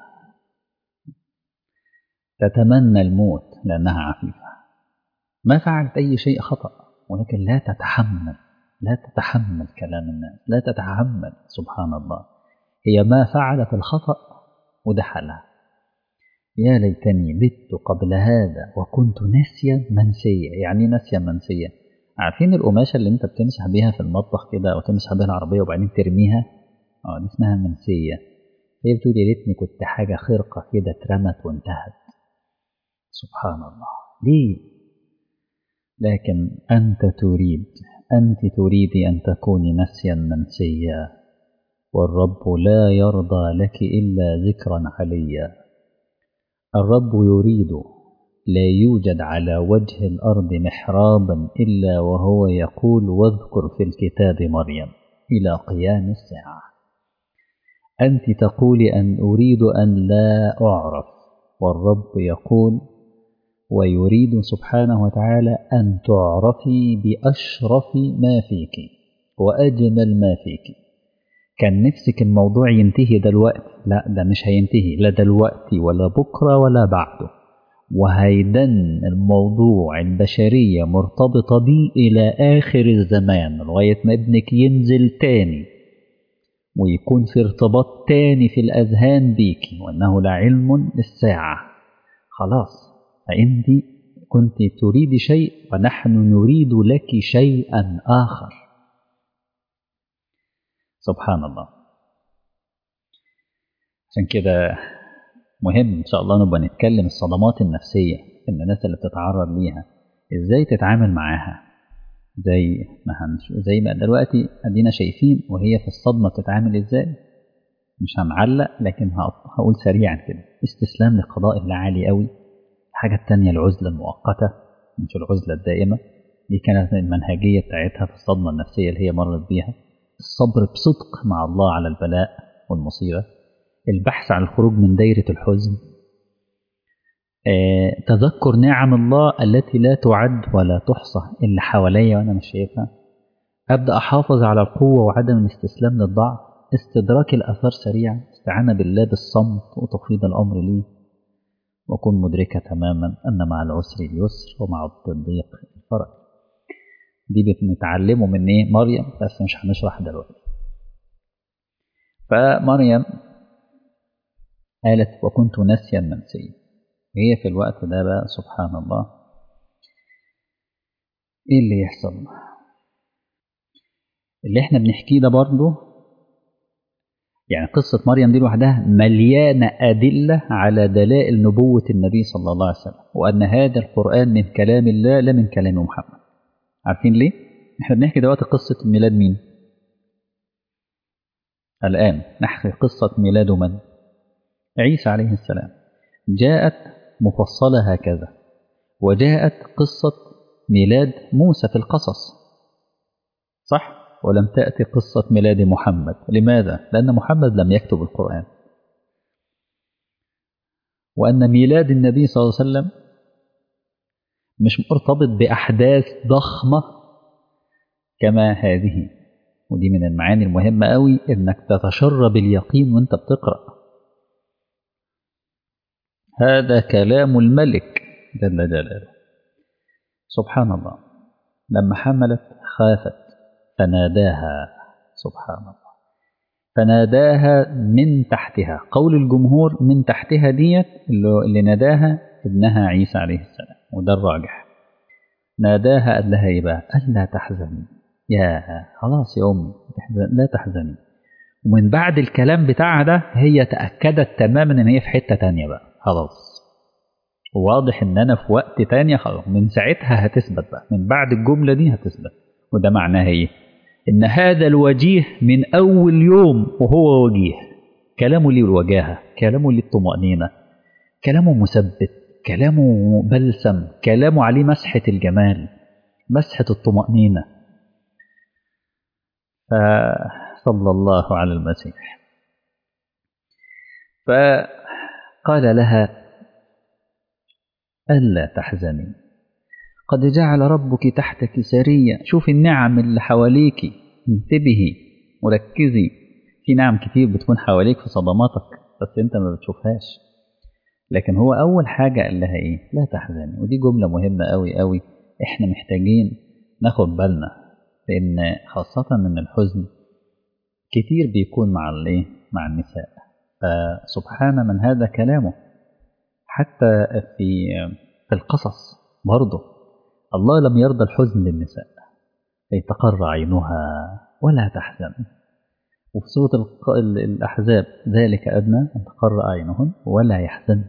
تتمنى الموت لأنها عفيفة ما فعلت أي شيء خطأ ولكن لا تتحمل لا تتحمل كلام الناس لا تتحمل سبحان الله هي ما فعلت الخطأ وده حلها يا ليتني مت قبل هذا وكنت ناسيا منسيا يعني ناسيا منسيا عارفين القماشة اللي انت بتمسح بيها في المطبخ كده او تمسح بيها العربية وبعدين ترميها اه دي اسمها منسية هي بتقول يا ريتني كنت حاجة خرقة كده اترمت وانتهت سبحان الله ليه لكن أنت تريد أنت تريدي أن تكوني نسيا منسيا والرب لا يرضى لك إلا ذكرا عليا الرب يريد لا يوجد على وجه الأرض محرابا إلا وهو يقول واذكر في الكتاب مريم إلى قيام الساعة أنت تقولي أن أريد أن لا أعرف والرب يقول ويريد سبحانه وتعالى أن تعرفي بأشرف ما فيك وأجمل ما فيك كان نفسك الموضوع ينتهي دلوقتي لا ده مش هينتهي لا دلوقتي ولا بكرة ولا بعده وهيدن الموضوع البشرية مرتبطة بيه إلى آخر الزمان لغاية ما ابنك ينزل تاني ويكون في ارتباط تاني في الأذهان بيكي وأنه لعلم للساعة خلاص فأنت كنت تريد شيء ونحن نريد لك شيئا آخر سبحان الله عشان كده مهم إن شاء الله نبقى نتكلم الصدمات النفسية إن الناس اللي بتتعرض ليها إزاي تتعامل معاها زي ما هنش... زي ما دلوقتي ادينا شايفين وهي في الصدمة بتتعامل ازاي مش هنعلق لكن هقول سريعا كده استسلام لقضاء الله عالي قوي الحاجة التانية العزلة المؤقتة مش العزلة الدائمة دي كانت المنهجية بتاعتها في الصدمة النفسية اللي هي مرت بيها الصبر بصدق مع الله على البلاء والمصيبة البحث عن الخروج من دايرة الحزن آه، تذكر نعم الله التي لا تعد ولا تحصى اللي حواليا وانا مش شايفها ابدا احافظ على القوه وعدم الاستسلام للضعف استدراك الاثار سريعا استعانه بالله بالصمت وتفويض الامر ليه وكن مدركه تماما ان مع العسر اليسر ومع الضيق الفرج دي بنتعلمه من ايه مريم بس مش هنشرح دلوقتي فمريم قالت وكنت ناسيا منسيا هي في الوقت ده بقى سبحان الله ايه اللي يحصل اللي احنا بنحكيه ده برضه يعني قصة مريم دي لوحدها مليانة أدلة على دلائل نبوة النبي صلى الله عليه وسلم وأن هذا القرآن من كلام الله لا من كلام محمد عارفين ليه؟ احنا بنحكي دلوقتي قصة ميلاد مين؟ الآن نحكي قصة ميلاد من؟ عيسى عليه السلام جاءت مفصلة هكذا وجاءت قصة ميلاد موسى في القصص صح؟ ولم تأتي قصة ميلاد محمد لماذا؟ لأن محمد لم يكتب القرآن وأن ميلاد النبي صلى الله عليه وسلم مش مرتبط بأحداث ضخمة كما هذه ودي من المعاني المهمة قوي إنك تتشرب اليقين وانت بتقرأ هذا كلام الملك جل جلاله سبحان الله لما حملت خافت فناداها سبحان الله فناداها من تحتها قول الجمهور من تحتها ديت اللي ناداها ابنها عيسى عليه السلام وده الراجح ناداها قال لها ايه بقى الا تحزني يا خلاص يا امي لا تحزني ومن بعد الكلام بتاعها ده هي تاكدت تماما ان هي في حته تانية بقى خلاص واضح ان انا في وقت تاني خلاص من ساعتها هتثبت بقى من بعد الجمله دي هتثبت وده معناه ايه ان هذا الوجيه من اول يوم وهو وجيه كلامه ليه الوجاهه كلامه ليه الطمانينه كلامه مثبت كلامه بلسم كلامه عليه مسحه الجمال مسحه الطمانينه فصلى الله على المسيح فقال لها ألا تحزني قد جعل ربك تحتك سريا شوف النعم اللي حواليك انتبهي وركزي في نعم كتير بتكون حواليك في صدماتك بس انت ما بتشوفهاش لكن هو اول حاجة قال لها ايه لا تحزني ودي جملة مهمة قوي قوي احنا محتاجين ناخد بالنا لان خاصة ان الحزن كتير بيكون مع الايه مع النساء فسبحان من هذا كلامه حتى في في القصص برضه الله لم يرضى الحزن للنساء كي تقر عينها ولا تحزن وفي سورة الأحزاب ذلك أدنى أن تقر أعينهن ولا يحزن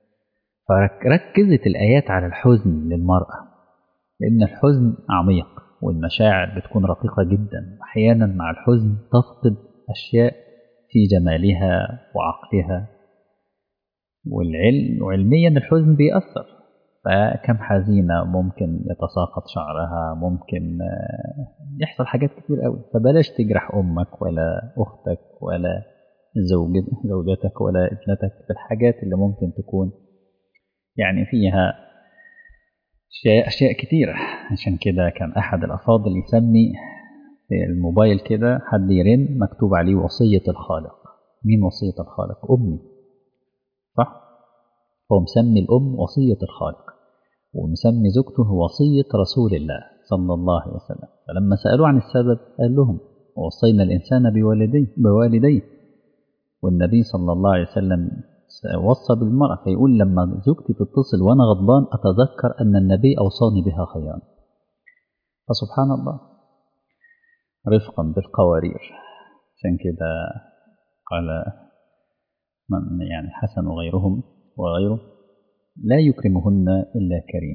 فركزت الآيات على الحزن للمرأة لأن الحزن عميق والمشاعر بتكون رقيقة جدا أحيانا مع الحزن تفقد أشياء في جمالها وعقلها والعلم وعلميا الحزن بيأثر فكم حزينة ممكن يتساقط شعرها ممكن يحصل حاجات كتير قوي فبلاش تجرح أمك ولا أختك ولا زوجتك ولا ابنتك في الحاجات اللي ممكن تكون يعني فيها أشياء كتيرة عشان كده كان أحد الأفاضل يسمي في الموبايل كده حد يرن مكتوب عليه وصية الخالق مين وصية الخالق أمي صح هو مسمي الأم وصية الخالق ومسمي زوجته وصية رسول الله صلى الله عليه وسلم فلما سألوه عن السبب قال لهم ووصينا الإنسان بوالديه بوالديه والنبي صلى الله عليه وسلم وصى بالمرأة فيقول لما زوجتي تتصل وأنا غضبان أتذكر أن النبي أوصاني بها خيرا فسبحان الله رفقا بالقوارير عشان كده قال من يعني الحسن وغيرهم وغيره لا يكرمهن إلا كريم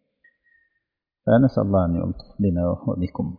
فنسأل الله أن يلطف بنا وبكم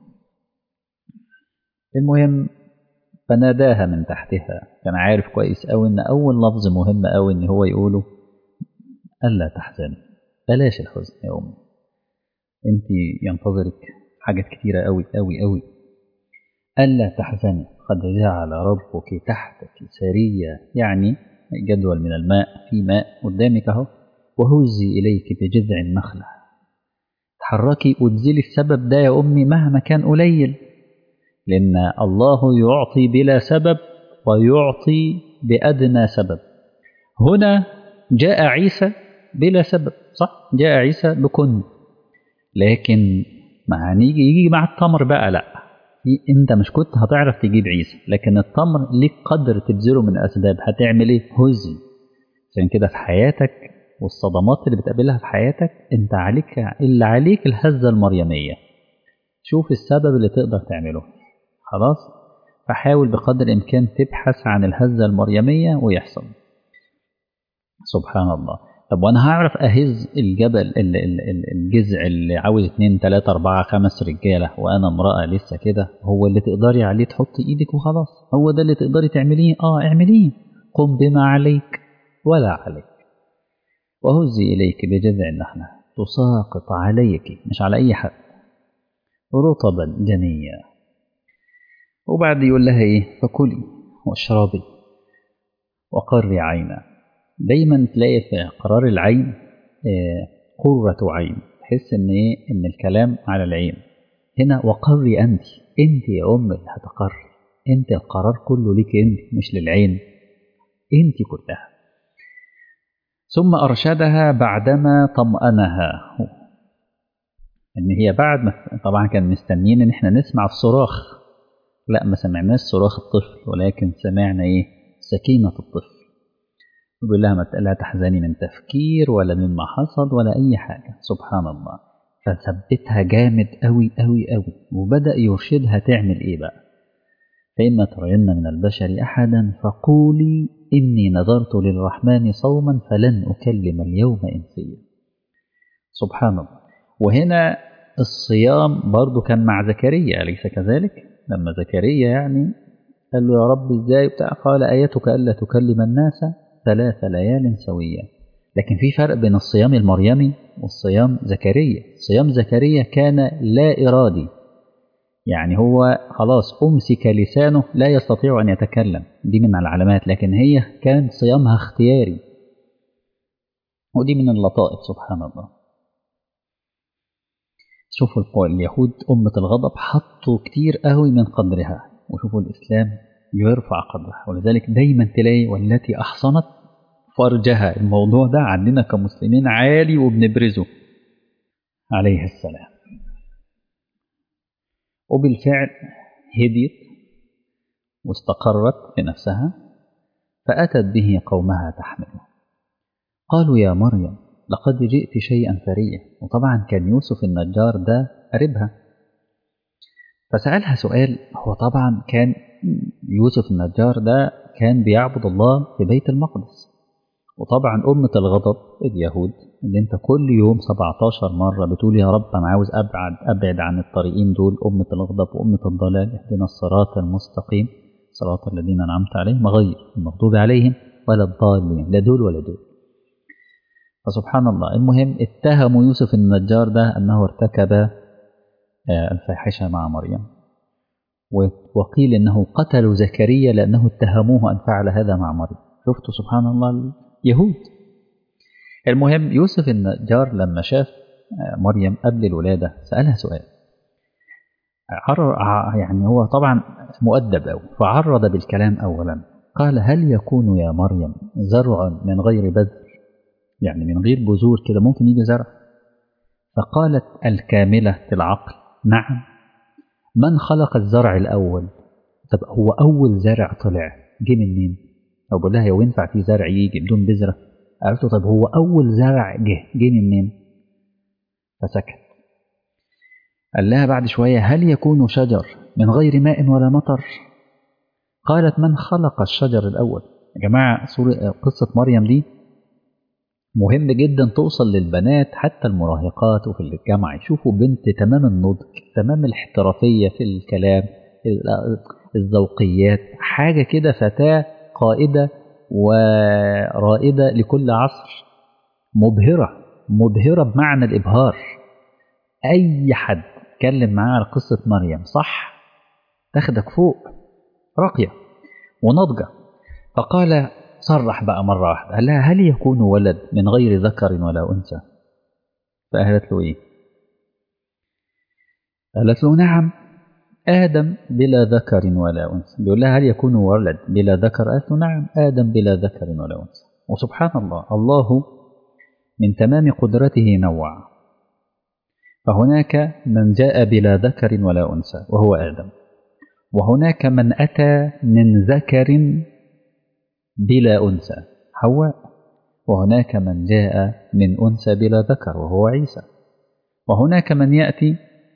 المهم فناداها من تحتها كان عارف كويس أوي إن أول لفظ مهم أوي إن هو يقوله ألا تحزني بلاش الحزن يا أمي أنت ينتظرك حاجات كتيرة أوي أوي أوي ألا تحزني قد جعل ربك تحتك سريا يعني جدول من الماء في ماء قدامك اهو وهزي إليك بجذع النخلة تحركي وتزيلي السبب ده يا أمي مهما كان قليل لأن الله يعطي بلا سبب ويعطي بأدنى سبب هنا جاء عيسى بلا سبب صح جاء عيسى بكن لكن ما هنيجي يجي مع التمر بقى لا انت مش كنت هتعرف تجيب عيسى لكن التمر ليك قدر تبذله من اسباب هتعمل ايه هزي عشان كده في حياتك والصدمات اللي بتقابلها في حياتك انت عليك اللي عليك الهزه المريميه شوف السبب اللي تقدر تعمله خلاص فحاول بقدر الإمكان تبحث عن الهزة المريمية ويحصل سبحان الله طب وانا هعرف اهز الجبل الجذع اللي عاوز اتنين تلاتة اربعة خمس رجالة وانا امرأة لسه كده هو اللي تقدري عليه تحطي ايدك وخلاص هو ده اللي تقدري تعمليه اه اعمليه قم بما عليك ولا عليك وهزي اليك بجذع النخلة تساقط عليك مش على اي حد رطبا جنيا وبعد يقول لها ايه فكلي واشربي وقري عينا دايما تلاقي في قرار العين قرة عين تحس ان ايه ان الكلام على العين هنا وقري انت انت يا ام اللي هتقري انت القرار كله ليك انت مش للعين انت كلها ثم ارشدها بعدما طمأنها ان هي بعد ما طبعا كان مستنيين ان احنا نسمع الصراخ لا ما سمعناش صراخ الطفل ولكن سمعنا ايه سكينة الطفل يقول لها ما لا تحزني من تفكير ولا مما حصل ولا أي حاجة سبحان الله فثبتها جامد أوي أوي أوي وبدأ يرشدها تعمل إيه بقى فإما ترين من البشر أحدا فقولي إني نذرت للرحمن صوما فلن أكلم اليوم إنسيا سبحان الله وهنا الصيام برضو كان مع زكريا أليس كذلك لما زكريا يعني قال له يا رب ازاي بتاع قال آيتك ألا تكلم الناس ثلاث ليال سوية لكن في فرق بين الصيام المريمي والصيام زكريا صيام زكريا كان لا إرادي يعني هو خلاص أمسك لسانه لا يستطيع أن يتكلم دي من العلامات لكن هي كان صيامها اختياري ودي من اللطائف سبحان الله شوفوا اليهود أمة الغضب حطوا كتير قوي من قدرها وشوفوا الإسلام يرفع قدرها ولذلك دايما تلاقي والتي أحصنت فرجها الموضوع ده عندنا كمسلمين عالي وبنبرزه عليه السلام وبالفعل هديت واستقرت في نفسها فأتت به قومها تحمله قالوا يا مريم لقد جئت شيئا فريا وطبعا كان يوسف النجار ده قريبها فسألها سؤال هو طبعا كان يوسف النجار ده كان بيعبد الله في بيت المقدس وطبعا أمة الغضب اليهود اللي انت كل يوم 17 مرة بتقول يا رب أنا عاوز أبعد أبعد عن الطريقين دول أمة الغضب وأمة الضلال اهدنا الصراط المستقيم صراط الذين أنعمت عليهم غير المغضوب عليهم ولا الضالين لا دول ولا دول فسبحان الله المهم اتهموا يوسف النجار ده أنه ارتكب الفاحشة مع مريم وقيل أنه قتلوا زكريا لأنه اتهموه أن فعل هذا مع مريم شفتوا سبحان الله اليهود المهم يوسف النجار لما شاف مريم قبل الولادة سألها سؤال يعني هو طبعا مؤدب أوي فعرض بالكلام أولا قال هل يكون يا مريم زرع من غير بذر يعني من غير بذور كده ممكن يجي زرع فقالت الكاملة العقل نعم من خلق الزرع الأول طب هو أول زرع طلع جه منين أو بقول لها هو ينفع في زرع يجي بدون بذرة قالت له طب هو أول زرع جه جه منين فسكت قال لها بعد شوية هل يكون شجر من غير ماء ولا مطر قالت من خلق الشجر الأول يا جماعة قصة مريم دي مهم جدا توصل للبنات حتى المراهقات وفي الجامعة يشوفوا بنت تمام النضج تمام الاحترافية في الكلام الذوقيات حاجة كده فتاة قائدة ورائدة لكل عصر مبهرة مبهرة بمعنى الإبهار أي حد اتكلم معاه على قصة مريم صح تاخدك فوق راقية وناضجة فقال صرح بقى مرة واحدة قال لها هل يكون ولد من غير ذكر ولا أنثى فقالت له إيه قالت له نعم آدم بلا ذكر ولا أنثى بيقول لها هل يكون ولد بلا ذكر قالت له نعم آدم بلا ذكر ولا أنثى وسبحان الله الله من تمام قدرته نوع فهناك من جاء بلا ذكر ولا أنثى وهو آدم وهناك من أتى من ذكر بلا أنثى حواء وهناك من جاء من أنثى بلا ذكر وهو عيسى وهناك من يأتي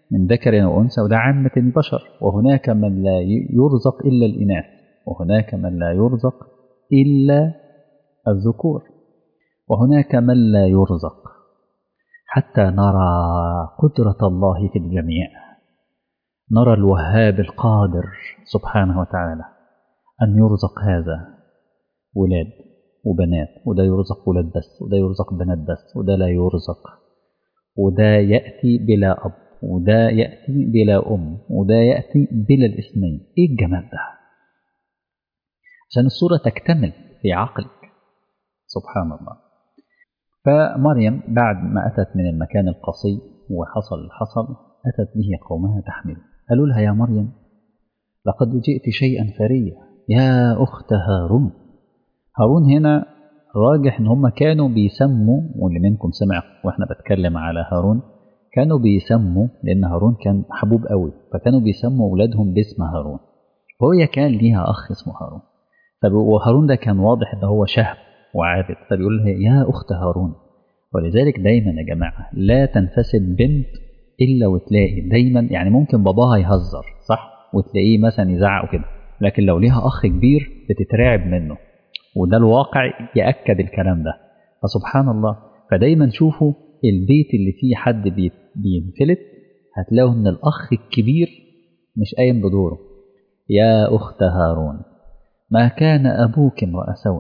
من ذكر وأنثى وده عامة البشر وهناك من لا يرزق إلا الإناث وهناك من لا يرزق إلا الذكور وهناك من لا يرزق حتى نرى قدرة الله في الجميع نرى الوهاب القادر سبحانه وتعالى أن يرزق هذا ولاد وبنات وده يرزق ولاد بس وده يرزق بنات بس وده لا يرزق وده يأتي بلا أب وده يأتي بلا أم وده يأتي بلا الاثنين إيه الجمال ده عشان الصورة تكتمل في عقلك سبحان الله فمريم بعد ما أتت من المكان القصي وحصل الحصل أتت به قومها تحمله قالوا لها يا مريم لقد جئت شيئا فريا يا أخت هارون هارون هنا راجح ان هم كانوا بيسموا واللي منكم سمع واحنا بتكلم على هارون كانوا بيسموا لان هارون كان حبوب قوي فكانوا بيسموا اولادهم باسم هارون وهي كان ليها اخ اسمه هارون طب وهارون ده كان واضح ان هو شهم وعابد فبيقول لها يا اخت هارون ولذلك دايما يا جماعه لا تنفسد بنت الا وتلاقي دايما يعني ممكن باباها يهزر صح وتلاقيه مثلا يزعق وكده لكن لو ليها اخ كبير بتترعب منه وده الواقع يأكد الكلام ده فسبحان الله فدايما شوفوا البيت اللي فيه حد بينفلت هتلاقوا ان الاخ الكبير مش قايم بدوره يا اخت هارون ما كان ابوك امرأ سوء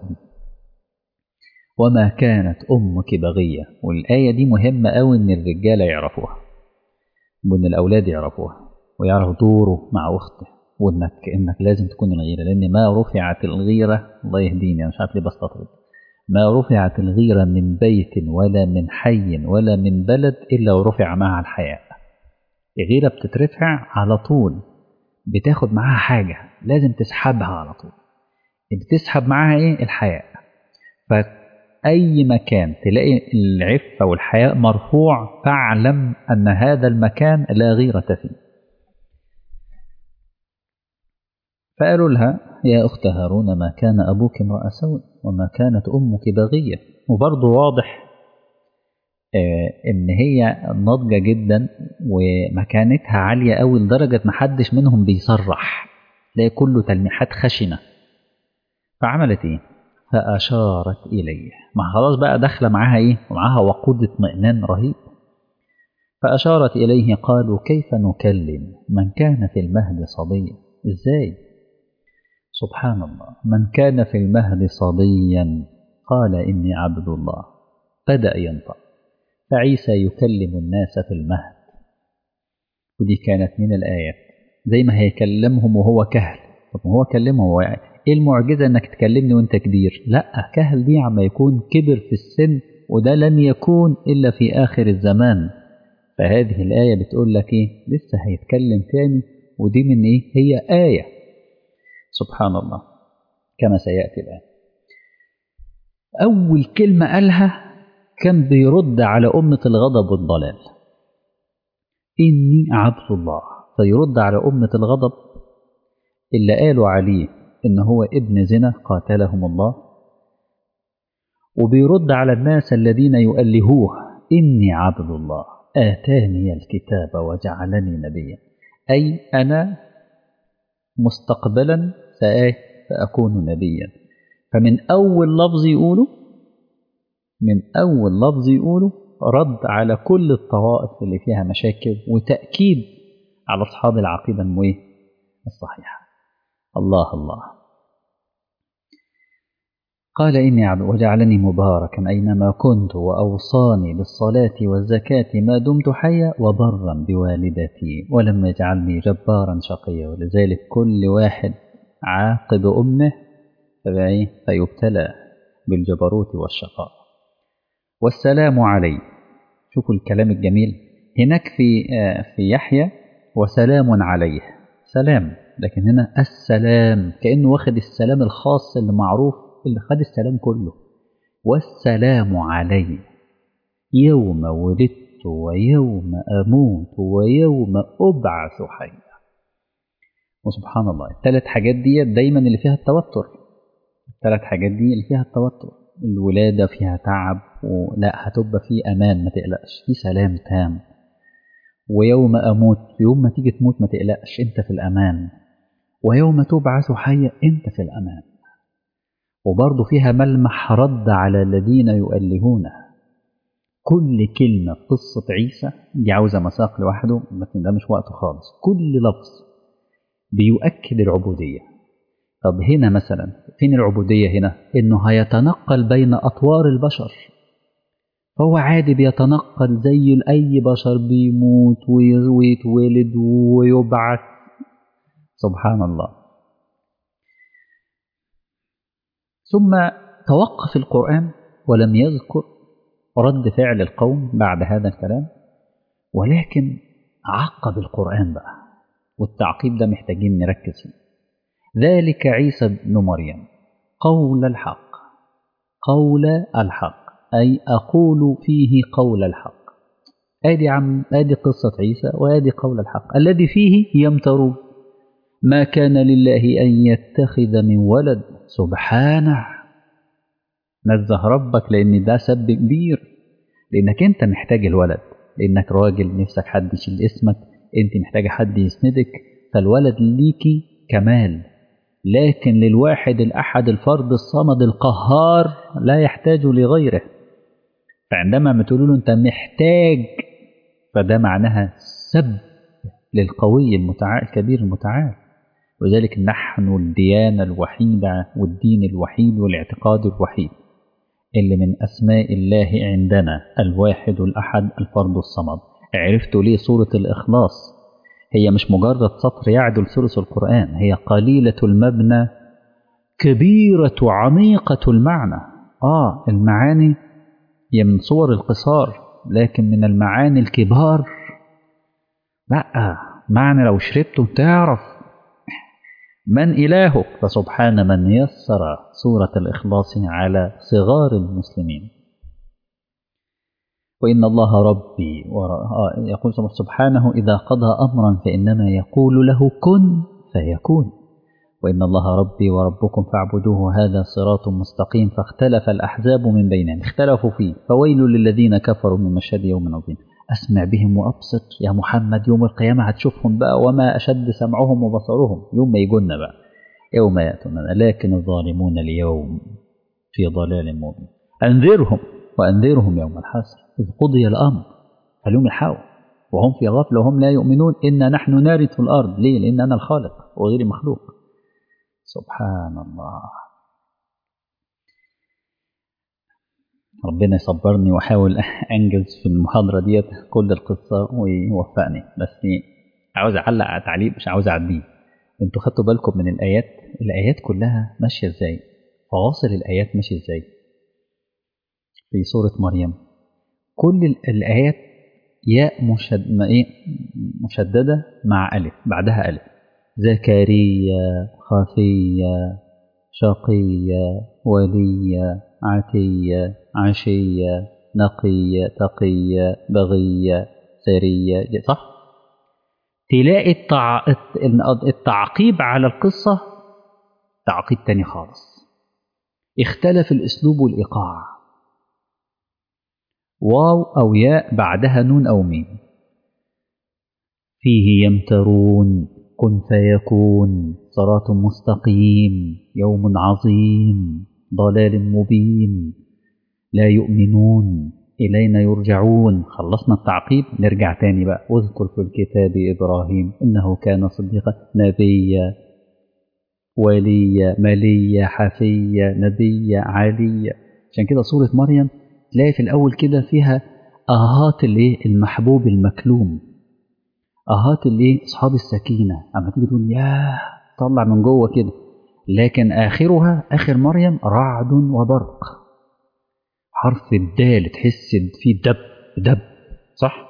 وما كانت امك بغيه والايه دي مهمه قوي ان الرجاله يعرفوها وان الاولاد يعرفوها ويعرفوا دوره مع اخته وانك انك لازم تكون الغيره لان ما رفعت الغيره الله يهديني انا مش عارف ليه بستطرد ما رفعت الغيره من بيت ولا من حي ولا من بلد الا ورفع معها الحياء الغيره بتترفع على طول بتاخد معاها حاجه لازم تسحبها على طول بتسحب معاها ايه الحياء فاي مكان تلاقي العفه والحياء مرفوع فاعلم ان هذا المكان لا غيره فيه فقالوا لها يا أخت هارون ما كان أبوك امرأ سوء وما كانت أمك بغية وبرضه واضح آه إن هي ناضجة جدا ومكانتها عالية أوي لدرجة ما حدش منهم بيصرح تلاقي كله تلميحات خشنة فعملت إيه؟ فأشارت إليه ما خلاص بقى داخلة معاها إيه؟ ومعاها وقود اطمئنان رهيب فأشارت إليه قالوا كيف نكلم من كان في المهد صبيا إزاي؟ سبحان الله من كان في المهد صبيا قال إني عبد الله بدأ ينطق فعيسى يكلم الناس في المهد ودي كانت من الآيات زي ما هيكلمهم وهو كهل طب هو كلمه هو ايه المعجزة انك تكلمني وانت كبير لا كهل دي عما يكون كبر في السن وده لن يكون إلا في آخر الزمان فهذه الآية بتقول لك ايه لسه هيتكلم تاني ودي من ايه هي آية سبحان الله كما سيأتي الآن أول كلمة قالها كان بيرد على أمة الغضب والضلال إني عبد الله فيرد على أمة الغضب اللي قالوا عليه إن هو ابن زنا قاتلهم الله وبيرد على الناس الذين يؤلهوه إني عبد الله آتاني الكتاب وجعلني نبيا أي أنا مستقبلا سأكون نبيا فمن أول لفظ يقوله من أول لفظ يقوله رد على كل الطوائف اللي فيها مشاكل وتأكيد على أصحاب العقيدة المويه الصحيحة الله الله قال إني عبد وجعلني مباركا أينما كنت وأوصاني بالصلاة والزكاة ما دمت حيا وبرا بوالدتي ولم يجعلني جبارا شقيا ولذلك كل واحد عاقب أمه فيبتلى بالجبروت والشقاء والسلام علي شوفوا الكلام الجميل هناك في في يحيى وسلام عليه سلام لكن هنا السلام كأنه واخد السلام الخاص اللي معروف اللي خد السلام كله والسلام علي يوم ولدت ويوم أموت ويوم أبعث حيا وسبحان الله الثلاث حاجات دي دايما اللي فيها التوتر الثلاث حاجات دي اللي فيها التوتر الولادة فيها تعب ولا هتبقى في أمان ما تقلقش في سلام تام ويوم أموت يوم ما تيجي تموت ما تقلقش أنت في الأمان ويوم تبعث حيا أنت في الأمان وبرضه فيها ملمح رد على الذين يؤلهونه كل كلمة في قصة عيسى دي عاوزة مساق لوحده لكن ده مش وقته خالص كل لفظ بيؤكد العبودية طب هنا مثلا فين العبودية هنا إنه هيتنقل بين أطوار البشر فهو عادي بيتنقل زي أي بشر بيموت ويتولد ويبعث سبحان الله ثم توقف القرآن ولم يذكر رد فعل القوم بعد هذا الكلام ولكن عقب القرآن بقى والتعقيب ده محتاجين نركز فيه ذلك عيسى بن مريم قول الحق قول الحق أي أقول فيه قول الحق آدي عم آدي قصة عيسى وآدي قول الحق الذي فيه يمترون ما كان لله أن يتخذ من ولد سبحانه نزه ربك لأن ده سب كبير لأنك أنت محتاج الولد لأنك راجل نفسك حد يشيل اسمك أنت محتاجة حد يسندك فالولد ليكي كمال لكن للواحد الأحد الفرد الصمد القهار لا يحتاج لغيره فعندما ما تقول له أنت محتاج فده معناها سب للقوي المتعال الكبير المتعال وذلك نحن الديانة الوحيدة والدين الوحيد والاعتقاد الوحيد اللي من أسماء الله عندنا الواحد الأحد الفرد الصمد عرفتوا ليه سورة الإخلاص هي مش مجرد سطر يعدل ثلث القرآن هي قليلة المبنى كبيرة عميقة المعنى آه المعاني هي من صور القصار لكن من المعاني الكبار لا معنى لو شربته تعرف من إلهك فسبحان من يسر سورة الإخلاص على صغار المسلمين وإن الله ربي يقول سبحانه إذا قضى أمرا فإنما يقول له كن فيكون وإن الله ربي وربكم فاعبدوه هذا صراط مستقيم فاختلف الأحزاب من بينهم اختلفوا فيه فويل للذين كفروا من مشهد يوم عظيم أسمع بهم وأبسط يا محمد يوم القيامة هتشوفهم بقى وما أشد سمعهم وبصرهم يوم ما يجونا بقى يوم يأتوننا لكن الظالمون اليوم في ضلال مبين أنذرهم وأنذرهم يوم الحسر إذ قضي الأمر فلهم يلحقوا وهم في غفلة وهم لا يؤمنون إنا نحن نرث الأرض ليه؟ لأن أنا الخالق وغير مخلوق سبحان الله ربنا يصبرني واحاول انجز في المحاضره ديت كل القصه ويوفقني بس عاوز اعلق على تعليق مش عاوز اعديه انتوا خدتوا بالكم من الايات الايات كلها ماشيه ازاي فواصل الايات ماشيه ازاي في سوره مريم كل الايات ياء مشد... ما إيه؟ مشدده مع الف بعدها الف زكريا خفية شقية ولية عتية عشية نقية تقية بغية سرية صح؟ تلاقي التع... التعقيب على القصة تعقيب تاني خالص اختلف الأسلوب والإيقاع واو أو ياء بعدها نون أو ميم فيه يمترون كن فيكون صراط مستقيم يوم عظيم ضلال مبين لا يؤمنون إلينا يرجعون خلصنا التعقيب نرجع تاني بقى واذكر في الكتاب إبراهيم إنه كان صديقا نبيا وليا مليا حفيا نبيا عليا عشان كده سورة مريم تلاقي في الأول كده فيها آهات الايه المحبوب المكلوم اهات الايه اصحاب السكينه اما تيجي تقول ياه طلع من جوه كده لكن اخرها اخر مريم رعد وبرق حرف الدال تحس فيه دب دب صح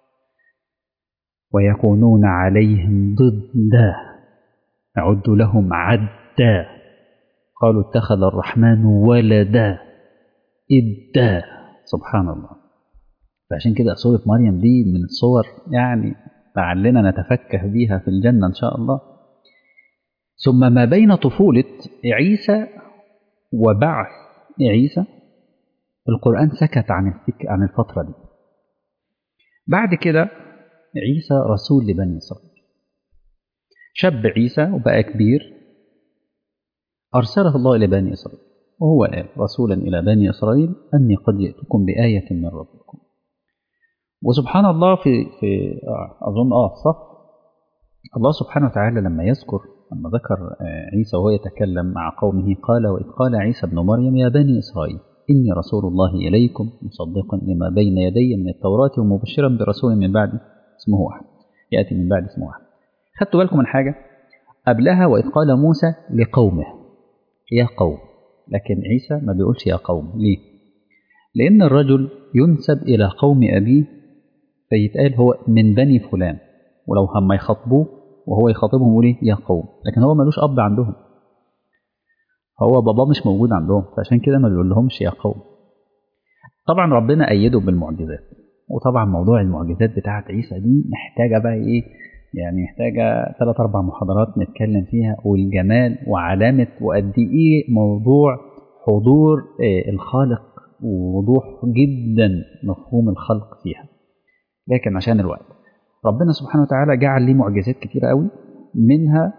ويكونون عليهم ضدا نعد لهم عدا قالوا اتخذ الرحمن ولدا إدا سبحان الله فعشان كده سورة مريم دي من الصور يعني لعلنا نتفكه بها في الجنة إن شاء الله ثم ما بين طفولة عيسى وبعث عيسى القرآن سكت عن الفك... عن الفترة دي بعد كده عيسى رسول لبني إسرائيل شاب عيسى وبقى كبير أرسله الله إلى بني إسرائيل وهو قال رسولا إلى بني إسرائيل أني قد جئتكم بآية من ربكم وسبحان الله في في أظن آه الصف الله سبحانه وتعالى لما يذكر لما ذكر عيسى وهو يتكلم مع قومه قال وإذ قال عيسى ابن مريم يا بني إسرائيل إني رسول الله إليكم مصدقا لما بين يدي من التوراة ومبشرا برسول من بعد اسمه أحد يأتي من بعد اسمه أحد خدتوا بالكم من حاجة قبلها وإذ قال موسى لقومه يا قوم لكن عيسى ما بيقولش يا قوم ليه لأن الرجل ينسب إلى قوم أبيه فيتقال هو من بني فلان ولو هم يخاطبوه وهو يخاطبهم يقول يا قوم لكن هو ملوش أب عندهم هو باباه مش موجود عندهم فعشان كده ما بيقول لهمش يا قوم طبعا ربنا أيده بالمعجزات وطبعا موضوع المعجزات بتاعت عيسى دي محتاجة بقى إيه يعني محتاجة ثلاث أربع محاضرات نتكلم فيها والجمال وعلامة وقد إيه موضوع حضور الخالق ووضوح جدا مفهوم الخلق فيها لكن عشان الوقت ربنا سبحانه وتعالى جعل ليه معجزات كتيرة قوي منها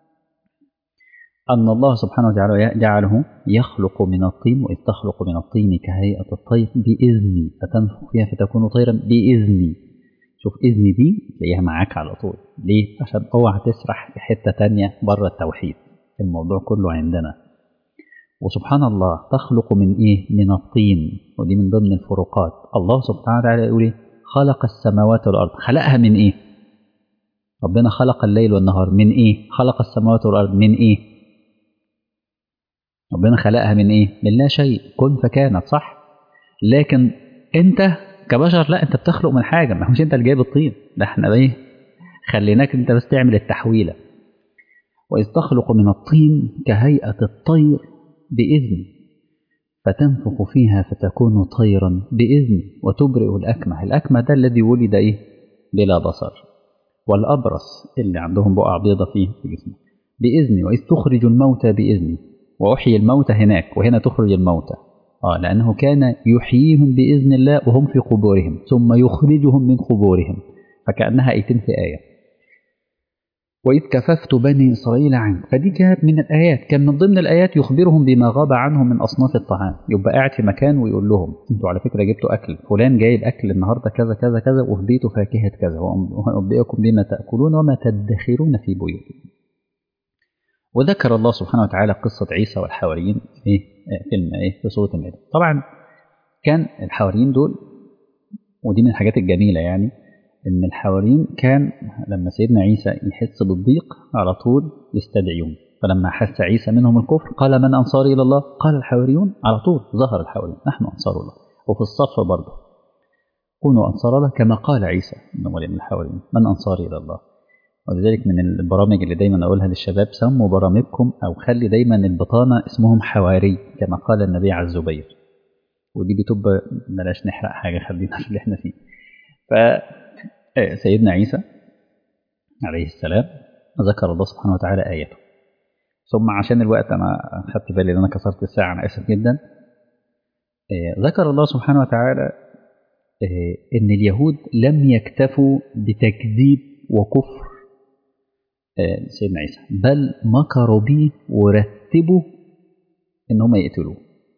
أن الله سبحانه وتعالى جعله يخلق من الطين وإذ تخلق من الطين كهيئة الطير بإذني فتنفخ فيها فتكون طيرا بإذني شوف إذني دي تلاقيها معاك على طول ليه؟ عشان اوعى تسرح في حتة تانية بره التوحيد الموضوع كله عندنا وسبحان الله تخلق من إيه؟ من الطين ودي من ضمن الفروقات الله سبحانه وتعالى يقول إيه؟ خلق السماوات والأرض خلقها من إيه؟ ربنا خلق الليل والنهار من إيه؟ خلق السماوات والأرض من إيه؟ ربنا خلقها من إيه؟ من لا شيء كن فكانت صح؟ لكن أنت كبشر لا أنت بتخلق من حاجة ما مش أنت اللي جايب الطين ده إحنا إيه؟ خليناك أنت بس تعمل التحويلة وإذ تخلق من الطين كهيئة الطير بإذني فتنفخ فيها فتكون طيرا بإذني وتبرئ الأكمه الأكمه ده الذي ولد إيه بلا بصر والأبرص اللي عندهم بقع بيضة فيه في جسمه بإذني وإذ تخرج الموتى بإذني وأحيي الموتى هناك وهنا تخرج الموتى آه لأنه كان يحييهم بإذن الله وهم في قبورهم ثم يخرجهم من قبورهم فكأنها آيتين في آية وإذ كففت بني إسرائيل عنك فدي كانت من الآيات كان من ضمن الآيات يخبرهم بما غاب عنهم من أصناف الطعام يبقى قاعد في مكان ويقول لهم أنتوا على فكرة جبتوا أكل فلان جايب أكل النهاردة كذا كذا كذا وفي بيته فاكهة كذا وأنبئكم بما تأكلون وما تدخرون في بيوتكم وذكر الله سبحانه وتعالى قصة عيسى والحواريين في فيلم إيه في سورة المائدة طبعا كان الحواريين دول ودي من الحاجات الجميلة يعني ان الحواريين كان لما سيدنا عيسى يحس بالضيق على طول يستدعيهم فلما حس عيسى منهم الكفر قال من انصاري الى الله قال الحواريون على طول ظهر الحواريون نحن انصار الله وفي الصف برضه كونوا انصار الله كما قال عيسى ابن مريم الحواريين من انصاري الى الله ولذلك من البرامج اللي دايما اقولها للشباب سموا برامجكم او خلي دايما البطانه اسمهم حواري كما قال النبي على الزبير ودي بتبقى بلاش نحرق حاجه خلينا في اللي احنا فيه ف سيدنا عيسى عليه السلام ذكر الله سبحانه وتعالى آيته ثم عشان الوقت أنا خدت بالي إن أنا كسرت الساعة أنا آسف جدا ذكر الله سبحانه وتعالى إن اليهود لم يكتفوا بتكذيب وكفر سيدنا عيسى بل مكروا به ورتبوا إن هم يقتلوه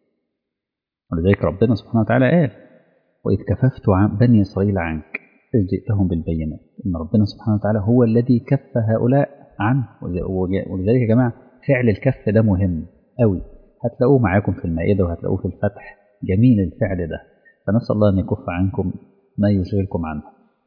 ولذلك ربنا سبحانه وتعالى قال وإذ كففت عن بني إسرائيل عنك إذ جئتهم بالبينات إن ربنا سبحانه وتعالى هو الذي كف هؤلاء عنه ولذلك يا جماعة فعل الكف ده مهم قوي هتلاقوه معاكم في المائدة وهتلاقوه في الفتح جميل الفعل ده فنسأل الله أن يكف عنكم ما يشغلكم عنه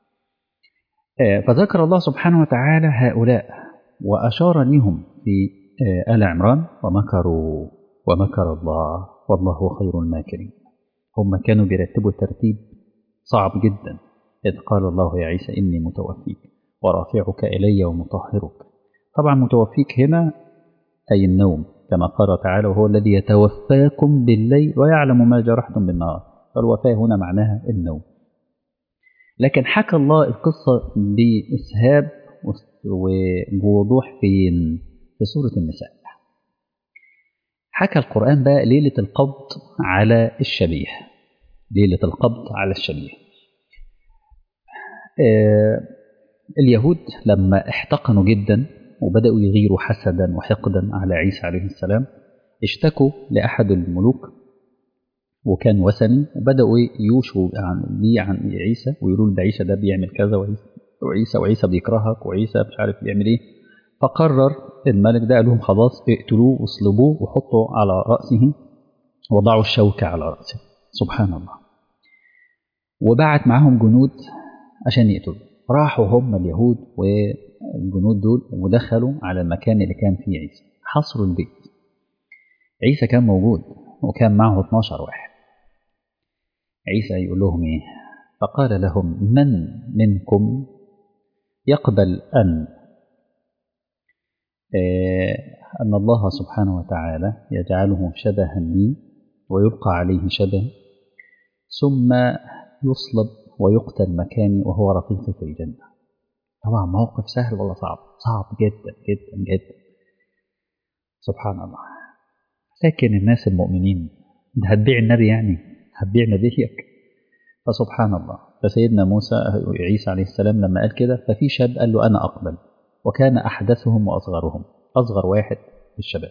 فذكر الله سبحانه وتعالى هؤلاء وأشار لهم في آل عمران ومكروا ومكر الله والله خير الماكرين هم كانوا بيرتبوا ترتيب صعب جدا إذ قال الله يا عيسى إني متوفيك ورافعك إلي ومطهرك طبعا متوفيك هنا أي النوم كما قال تعالى وهو الذي يتوفاكم بالليل ويعلم ما جرحتم بالنهار فالوفاة هنا معناها النوم لكن حكى الله القصة بإسهاب وبوضوح فين في سورة النساء حكى القرآن بقى ليلة القبض على الشبيه ليلة القبض على الشبيه آه اليهود لما احتقنوا جدا وبدأوا يغيروا حسدا وحقدا على عيسى عليه السلام اشتكوا لأحد الملوك وكان وثني وبدأوا يوشوا عن ليه عن عيسى ويقولوا له ده عيسى ده بيعمل كذا وعيسى وعيسى وعيسى بيكرهك وعيسى مش عارف بيعمل ايه فقرر الملك ده قال لهم خلاص اقتلوه واصلبوه وحطوا على رأسه وضعوا الشوكة على رأسه سبحان الله وبعت معاهم جنود عشان يقتلوا راحوا هم اليهود والجنود دول ودخلوا على المكان اللي كان فيه عيسى حصروا البيت عيسى كان موجود وكان معه 12 واحد عيسى يقول لهم ايه فقال لهم من منكم يقبل أن أن الله سبحانه وتعالى يجعله شبها لي ويلقى عليه شبه ثم يصلب ويقتل مكاني وهو رفيقي في الجنة طبعا موقف سهل ولا صعب صعب جدا جدا جدا سبحان الله لكن الناس المؤمنين ده هتبيع النبي يعني هتبيع نبيك فسبحان الله فسيدنا موسى عيسى عليه السلام لما قال كده ففي شاب قال له أنا أقبل وكان أحدثهم وأصغرهم أصغر واحد في الشباب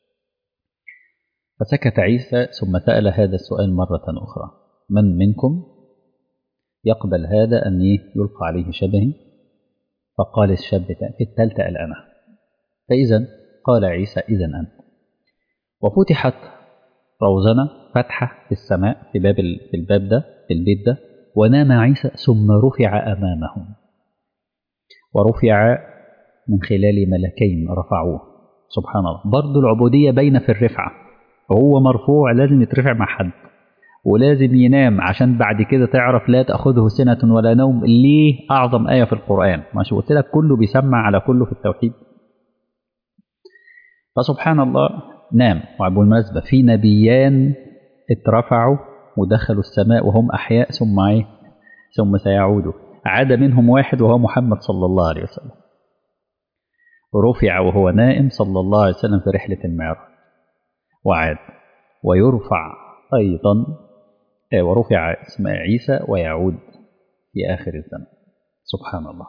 فسكت عيسى ثم سأل هذا السؤال مرة أخرى من منكم يقبل هذا أن يلقى عليه شبهي فقال الشاب في الثالثة قال أنا فإذا قال عيسى إذا أنت وفتحت روزنة فتحة في السماء في باب في الباب ده في البيت ده ونام عيسى ثم رفع أمامهم ورفع من خلال ملكين رفعوه سبحان الله برضو العبودية باينة في الرفعة هو مرفوع لازم يترفع مع حد ولازم ينام عشان بعد كده تعرف لا تأخذه سنة ولا نوم ليه أعظم آية في القرآن ماشي قلت لك كله بيسمع على كله في التوحيد فسبحان الله نام وبالمناسبة في نبيان اترفعوا ودخلوا السماء وهم أحياء ثم إيه ثم سيعودوا عاد منهم واحد وهو محمد صلى الله عليه وسلم رفع وهو نائم صلى الله عليه وسلم في رحلة المعراج وعاد ويرفع أيضا ورفع اسم عيسى ويعود في آخر الزمن سبحان الله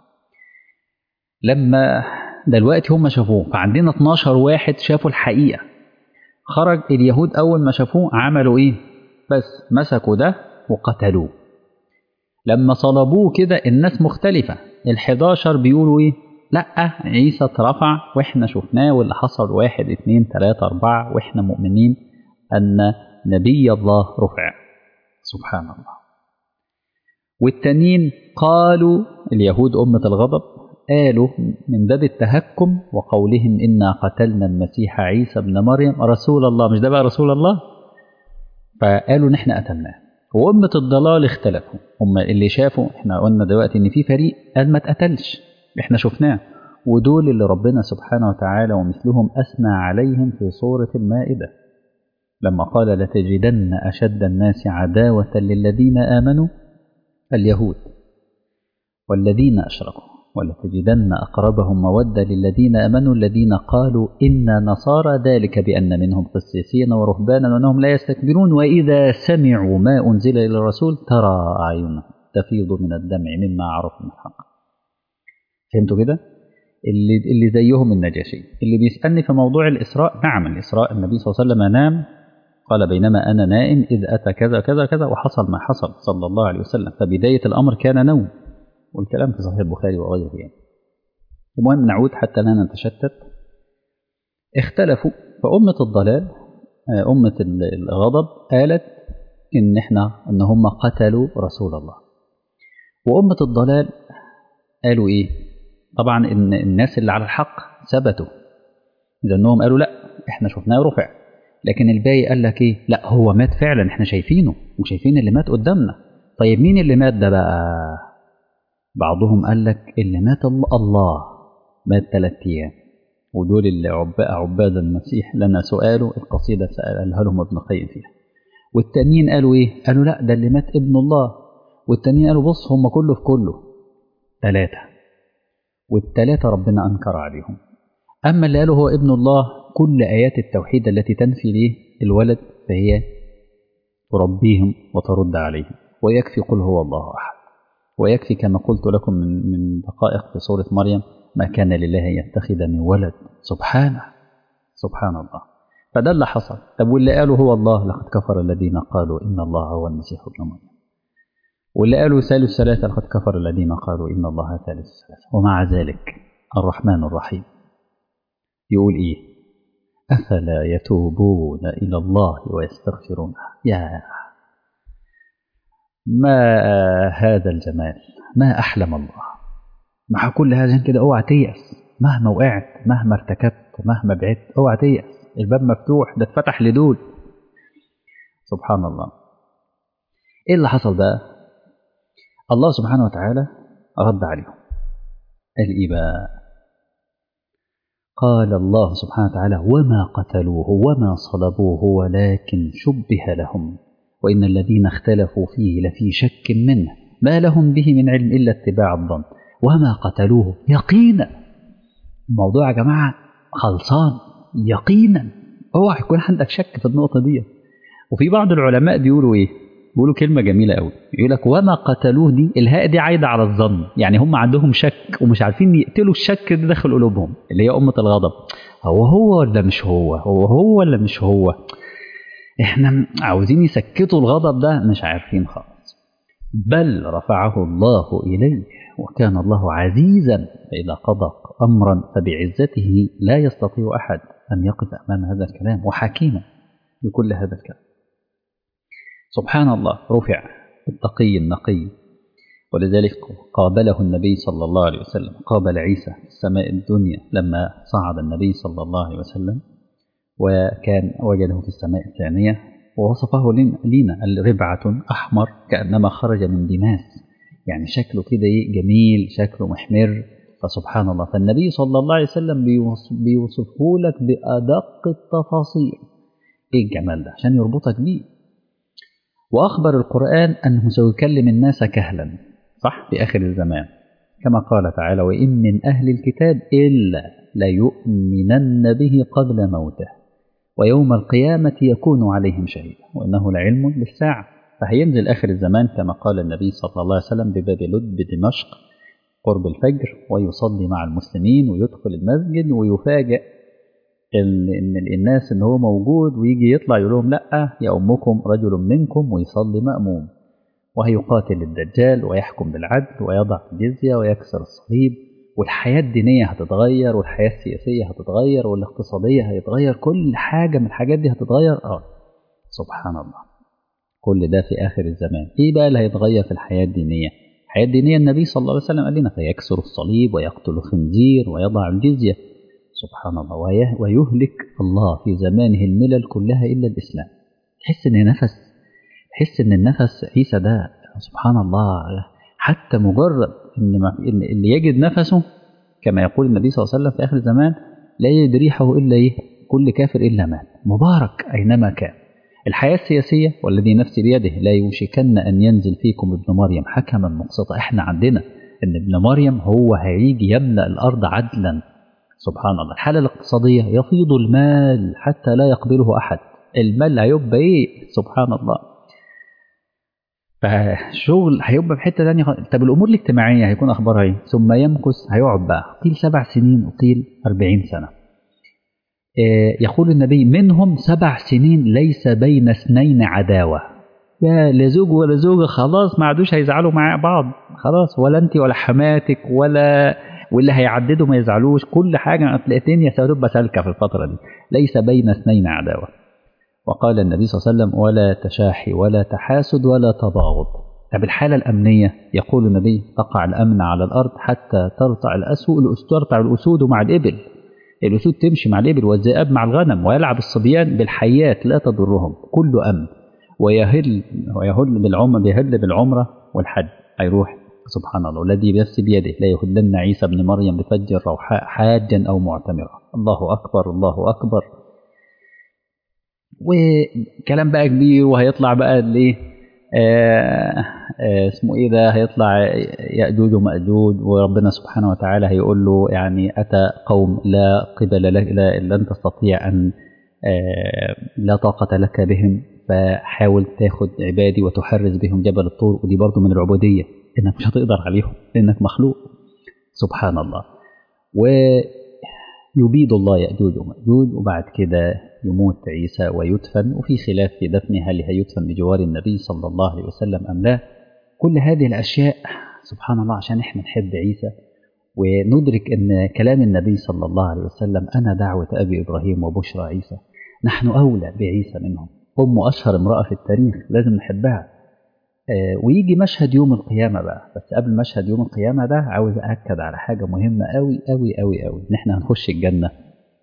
لما دلوقتي هم شافوه فعندنا 12 واحد شافوا الحقيقة خرج اليهود أول ما شافوه عملوا إيه بس مسكوا ده وقتلوه لما صلبوه كده الناس مختلفة ال11 بيقولوا إيه لا عيسى اترفع واحنا شفناه واللي حصل واحد اتنين تلاتة أربعة واحنا مؤمنين أن نبي الله رفع سبحان الله والتانيين قالوا اليهود أمة الغضب قالوا من باب التهكم وقولهم إنا قتلنا المسيح عيسى ابن مريم رسول الله مش ده بقى رسول الله فقالوا نحن قتلناه وأمة الضلال اختلفوا هم اللي شافوا احنا قلنا دلوقتي ان في فريق قال ما اتقتلش احنا شفناه ودول اللي ربنا سبحانه وتعالى ومثلهم أثنى عليهم في سورة المائدة لما قال لتجدن أشد الناس عداوة للذين آمنوا اليهود والذين أشركوا ولتجدن أقربهم مودة للذين آمنوا الذين قالوا إنا نصارى ذلك بأن منهم قسيسين ورهبانا وأنهم لا يستكبرون وإذا سمعوا ما أنزل إلى الرسول ترى أعينهم تفيض من الدمع مما عرفوا من الحق فهمتوا كده؟ اللي اللي زيهم النجاشي اللي بيسألني في موضوع الإسراء نعم الإسراء النبي صلى الله عليه وسلم نام قال بينما أنا نائم إذ أتى كذا كذا كذا وحصل ما حصل صلى الله عليه وسلم فبداية الأمر كان نوم والكلام في صحيح البخاري وغيره يعني المهم نعود حتى لا نتشتت اختلفوا فأمة الضلال أمة الغضب قالت إن إحنا إن هم قتلوا رسول الله وأمة الضلال قالوا إيه طبعا إن الناس اللي على الحق ثبتوا لأنهم قالوا لا إحنا شفناه رفع لكن الباقي قال لك إيه لا هو مات فعلا إحنا شايفينه وشايفين اللي مات قدامنا طيب مين اللي مات ده بقى بعضهم قال لك اللي مات الله مات ثلاث أيام ودول اللي عباد المسيح لنا سؤاله القصيدة سألها لهم ابن القيم فيها والتانيين قالوا إيه قالوا لا ده اللي مات ابن الله والتانيين قالوا بص هم كله في كله ثلاثة والثلاثة ربنا أنكر عليهم أما اللي قالوا هو ابن الله كل آيات التوحيد التي تنفي ليه الولد فهي تربيهم وترد عليهم ويكفي قل هو الله أحد ويكفي كما قلت لكم من, من دقائق في سورة مريم ما كان لله أن يتخذ من ولد سبحانه سبحان الله فده اللي حصل طب واللي قالوا هو الله لقد كفر الذين قالوا إن الله هو المسيح ابن مريم واللي قالوا ثالث ثلاثة لقد كفر الذين قالوا إن الله ثالث ثلاثة ومع ذلك الرحمن الرحيم يقول إيه أفلا يتوبون إلى الله ويستغفرونه يا ما هذا الجمال ما أحلم الله مع كل هذا كده اوعى تيأس مهما وقعت مهما ارتكبت مهما بعدت اوعى تيأس الباب مفتوح ده اتفتح لدول سبحان الله ايه اللي حصل بقى الله سبحانه وتعالى رد عليهم قال ايه بقى قال الله سبحانه وتعالى وما قتلوه وما صلبوه ولكن شبه لهم وإن الذين اختلفوا فيه لفي شك منه ما لهم به من علم إلا اتباع الظن وما قتلوه يقينا الموضوع يا جماعة خلصان يقينا اوعى يكون عندك شك في النقطة دي وفي بعض العلماء بيقولوا ايه بيقولوا كلمة جميلة قوي يقول لك وما قتلوه دي الهاء دي عايدة على الظن يعني هم عندهم شك ومش عارفين يقتلوا الشك ده داخل قلوبهم اللي هي أمة الغضب هو هو ولا مش هو هو هو ولا مش هو احنا عاوزين يسكتوا الغضب ده مش عارفين خالص بل رفعه الله إليه وكان الله عزيزا فإذا قضى أمرا فبعزته لا يستطيع أحد أن يقف أمام هذا الكلام وحكيما بكل هذا الكلام سبحان الله رفع التقي النقي ولذلك قابله النبي صلى الله عليه وسلم قابل عيسى في السماء الدنيا لما صعد النبي صلى الله عليه وسلم وكان وجده في السماء الثانية ووصفه لنا الربعة أحمر كأنما خرج من دماس يعني شكله كده جميل شكله محمر فسبحان الله فالنبي صلى الله عليه وسلم بيوصفه لك بأدق التفاصيل ايه الجمال ده عشان يربطك بيه وأخبر القرآن أنه سيكلم الناس كهلا صح في آخر الزمان كما قال تعالى وإن من أهل الكتاب إلا ليؤمنن به قبل موته ويوم القيامة يكون عليهم شهيدا وإنه لعلم للساعة فهينزل آخر الزمان كما قال النبي صلى الله عليه وسلم بباب لد بدمشق قرب الفجر ويصلي مع المسلمين ويدخل المسجد ويفاجئ ان الناس ان هو موجود ويجي يطلع يقول لهم لا يا امكم رجل منكم ويصلي ماموم وهيقاتل الدجال ويحكم بالعدل ويضع الجزيه ويكسر الصليب والحياه الدينيه هتتغير والحياه السياسيه هتتغير والاقتصاديه هيتغير كل حاجه من الحاجات دي هتتغير اه سبحان الله كل ده في اخر الزمان ايه بقى اللي هيتغير في الحياه الدينيه الحياه الدينيه النبي صلى الله عليه وسلم قال لنا فيكسر الصليب ويقتل الخنزير ويضع الجزيه سبحان الله ويهلك الله في زمانه الملل كلها إلا الإسلام تحس إن نفس تحس إن النفس عيسى ده سبحان الله حتى مجرد إن, إن اللي يجد نفسه كما يقول النبي صلى الله عليه وسلم في آخر الزمان لا يجد ريحه إلا إيه كل كافر إلا مات مبارك أينما كان الحياة السياسية والذي نفسي بيده لا يوشكن أن ينزل فيكم ابن مريم حكما مقسطا إحنا عندنا إن ابن مريم هو هيجي يملأ الأرض عدلا سبحان الله الحالة الاقتصادية يفيض المال حتى لا يقبله أحد المال هيبقى إيه سبحان الله فشغل هيبقى في حتة تانية طب الأمور الاجتماعية هيكون أخبارها إيه ثم يمكث هيقعد بقى قيل سبع سنين وقيل أربعين سنة يقول النبي منهم سبع سنين ليس بين اثنين عداوة يا لا زوج ولا زوجة خلاص ما عادوش هيزعلوا مع بعض خلاص ولا أنت ولا حماتك ولا واللي هيعددوا ما يزعلوش كل حاجة الدنيا ستبقى سالكة في الفترة دي ليس بين اثنين عداوة وقال النبي صلى الله عليه وسلم ولا تشاحي ولا تحاسد ولا تباغض طب الحالة الأمنية يقول النبي تقع الأمن على الأرض حتى ترتع الأسود ترتع الأسود مع الإبل الأسود تمشي مع الإبل والذئاب مع الغنم ويلعب الصبيان بالحيات لا تضرهم كله أمن ويهل ويهل بالعمرة بيهل بالعمرة والحج هيروح سبحان الله الذي بنفس بيده لا يهلن عيسى ابن مريم بفج الروحاء حاجا أو معتمرا الله أكبر الله أكبر وكلام بقى كبير وهيطلع بقى ليه آه آه اسمه ايه ده هيطلع يأجوج ومأجوج وربنا سبحانه وتعالى هيقول له يعني أتى قوم لا قبل لك لا لن تستطيع أن آه لا طاقة لك بهم فحاول تاخد عبادي وتحرز بهم جبل الطور ودي برضو من العبودية إنك مش هتقدر عليهم لأنك مخلوق سبحان الله ويبيد الله يأجوج ومأجوج وبعد كده يموت عيسى ويدفن وفي خلاف في دفنه هل هيدفن بجوار النبي صلى الله عليه وسلم أم لا كل هذه الأشياء سبحان الله عشان احنا نحب عيسى وندرك أن كلام النبي صلى الله عليه وسلم أنا دعوة أبي إبراهيم وبشرى عيسى نحن أولى بعيسى منهم أم أشهر امرأة في التاريخ لازم نحبها آه ويجي مشهد يوم القيامة بقى بس قبل مشهد يوم القيامة ده عاوز أأكد على حاجة مهمة أوي أوي أوي أوي إن إحنا هنخش الجنة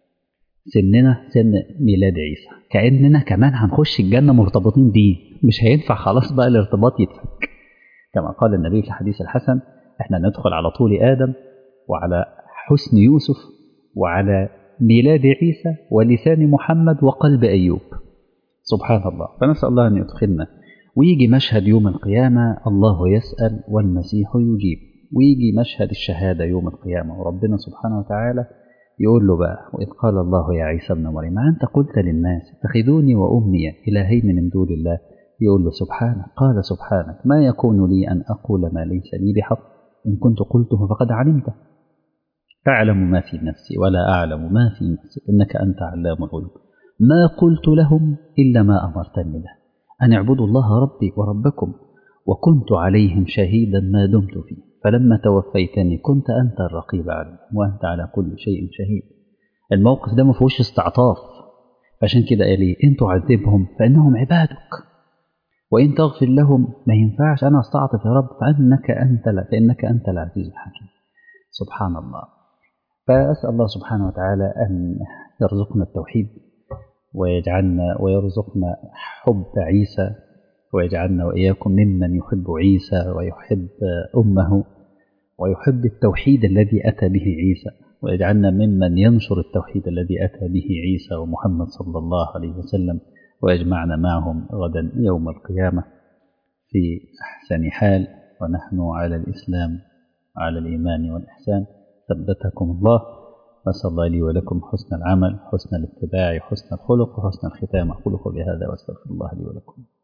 سننا سن ميلاد عيسى كأننا كمان هنخش الجنة مرتبطين بيه مش هينفع خلاص بقى الارتباط يتفك كما قال النبي في الحديث الحسن احنا ندخل على طول آدم وعلى حسن يوسف وعلى ميلاد عيسى ولسان محمد وقلب أيوب سبحان الله فنسأل الله أن يدخلنا ويجي مشهد يوم القيامة الله يسأل والمسيح يجيب ويجي مشهد الشهادة يوم القيامة وربنا سبحانه وتعالى يقول له بقى وإذ قال الله يا عيسى ابن مريم أنت قلت للناس اتخذوني وأمي إلهين من دون الله يقول له سبحانك قال سبحانك ما يكون لي أن أقول ما ليس لي بحق إن كنت قلته فقد علمته تعلم ما في نفسي ولا أعلم ما في نفسي إنك أنت علام الغيوب ما قلت لهم إلا ما أمرتني به أن اعبدوا الله ربي وربكم وكنت عليهم شهيدا ما دمت فيه فلما توفيتني كنت أنت الرقيب عليهم وأنت على كل شيء شهيد الموقف ده ما فيهوش استعطاف عشان كده قال لي إن تعذبهم فإنهم عبادك وإن تغفر لهم ما ينفعش أنا أستعطف يا رب فإنك أنت لا فإنك أنت العزيز الحكيم سبحان الله فأسأل الله سبحانه وتعالى أن يرزقنا التوحيد ويجعلنا ويرزقنا حب عيسى ويجعلنا وإياكم ممن يحب عيسى ويحب أمه ويحب التوحيد الذي أتى به عيسى ويجعلنا ممن ينشر التوحيد الذي أتى به عيسى ومحمد صلى الله عليه وسلم ويجمعنا معهم غدا يوم القيامة في أحسن حال ونحن على الإسلام على الإيمان والإحسان ثبتكم الله أسأل الله لي ولكم حسن العمل حسن الاتباع حسن الخلق وحسن الختام أقول قولي هذا وأستغفر الله لي ولكم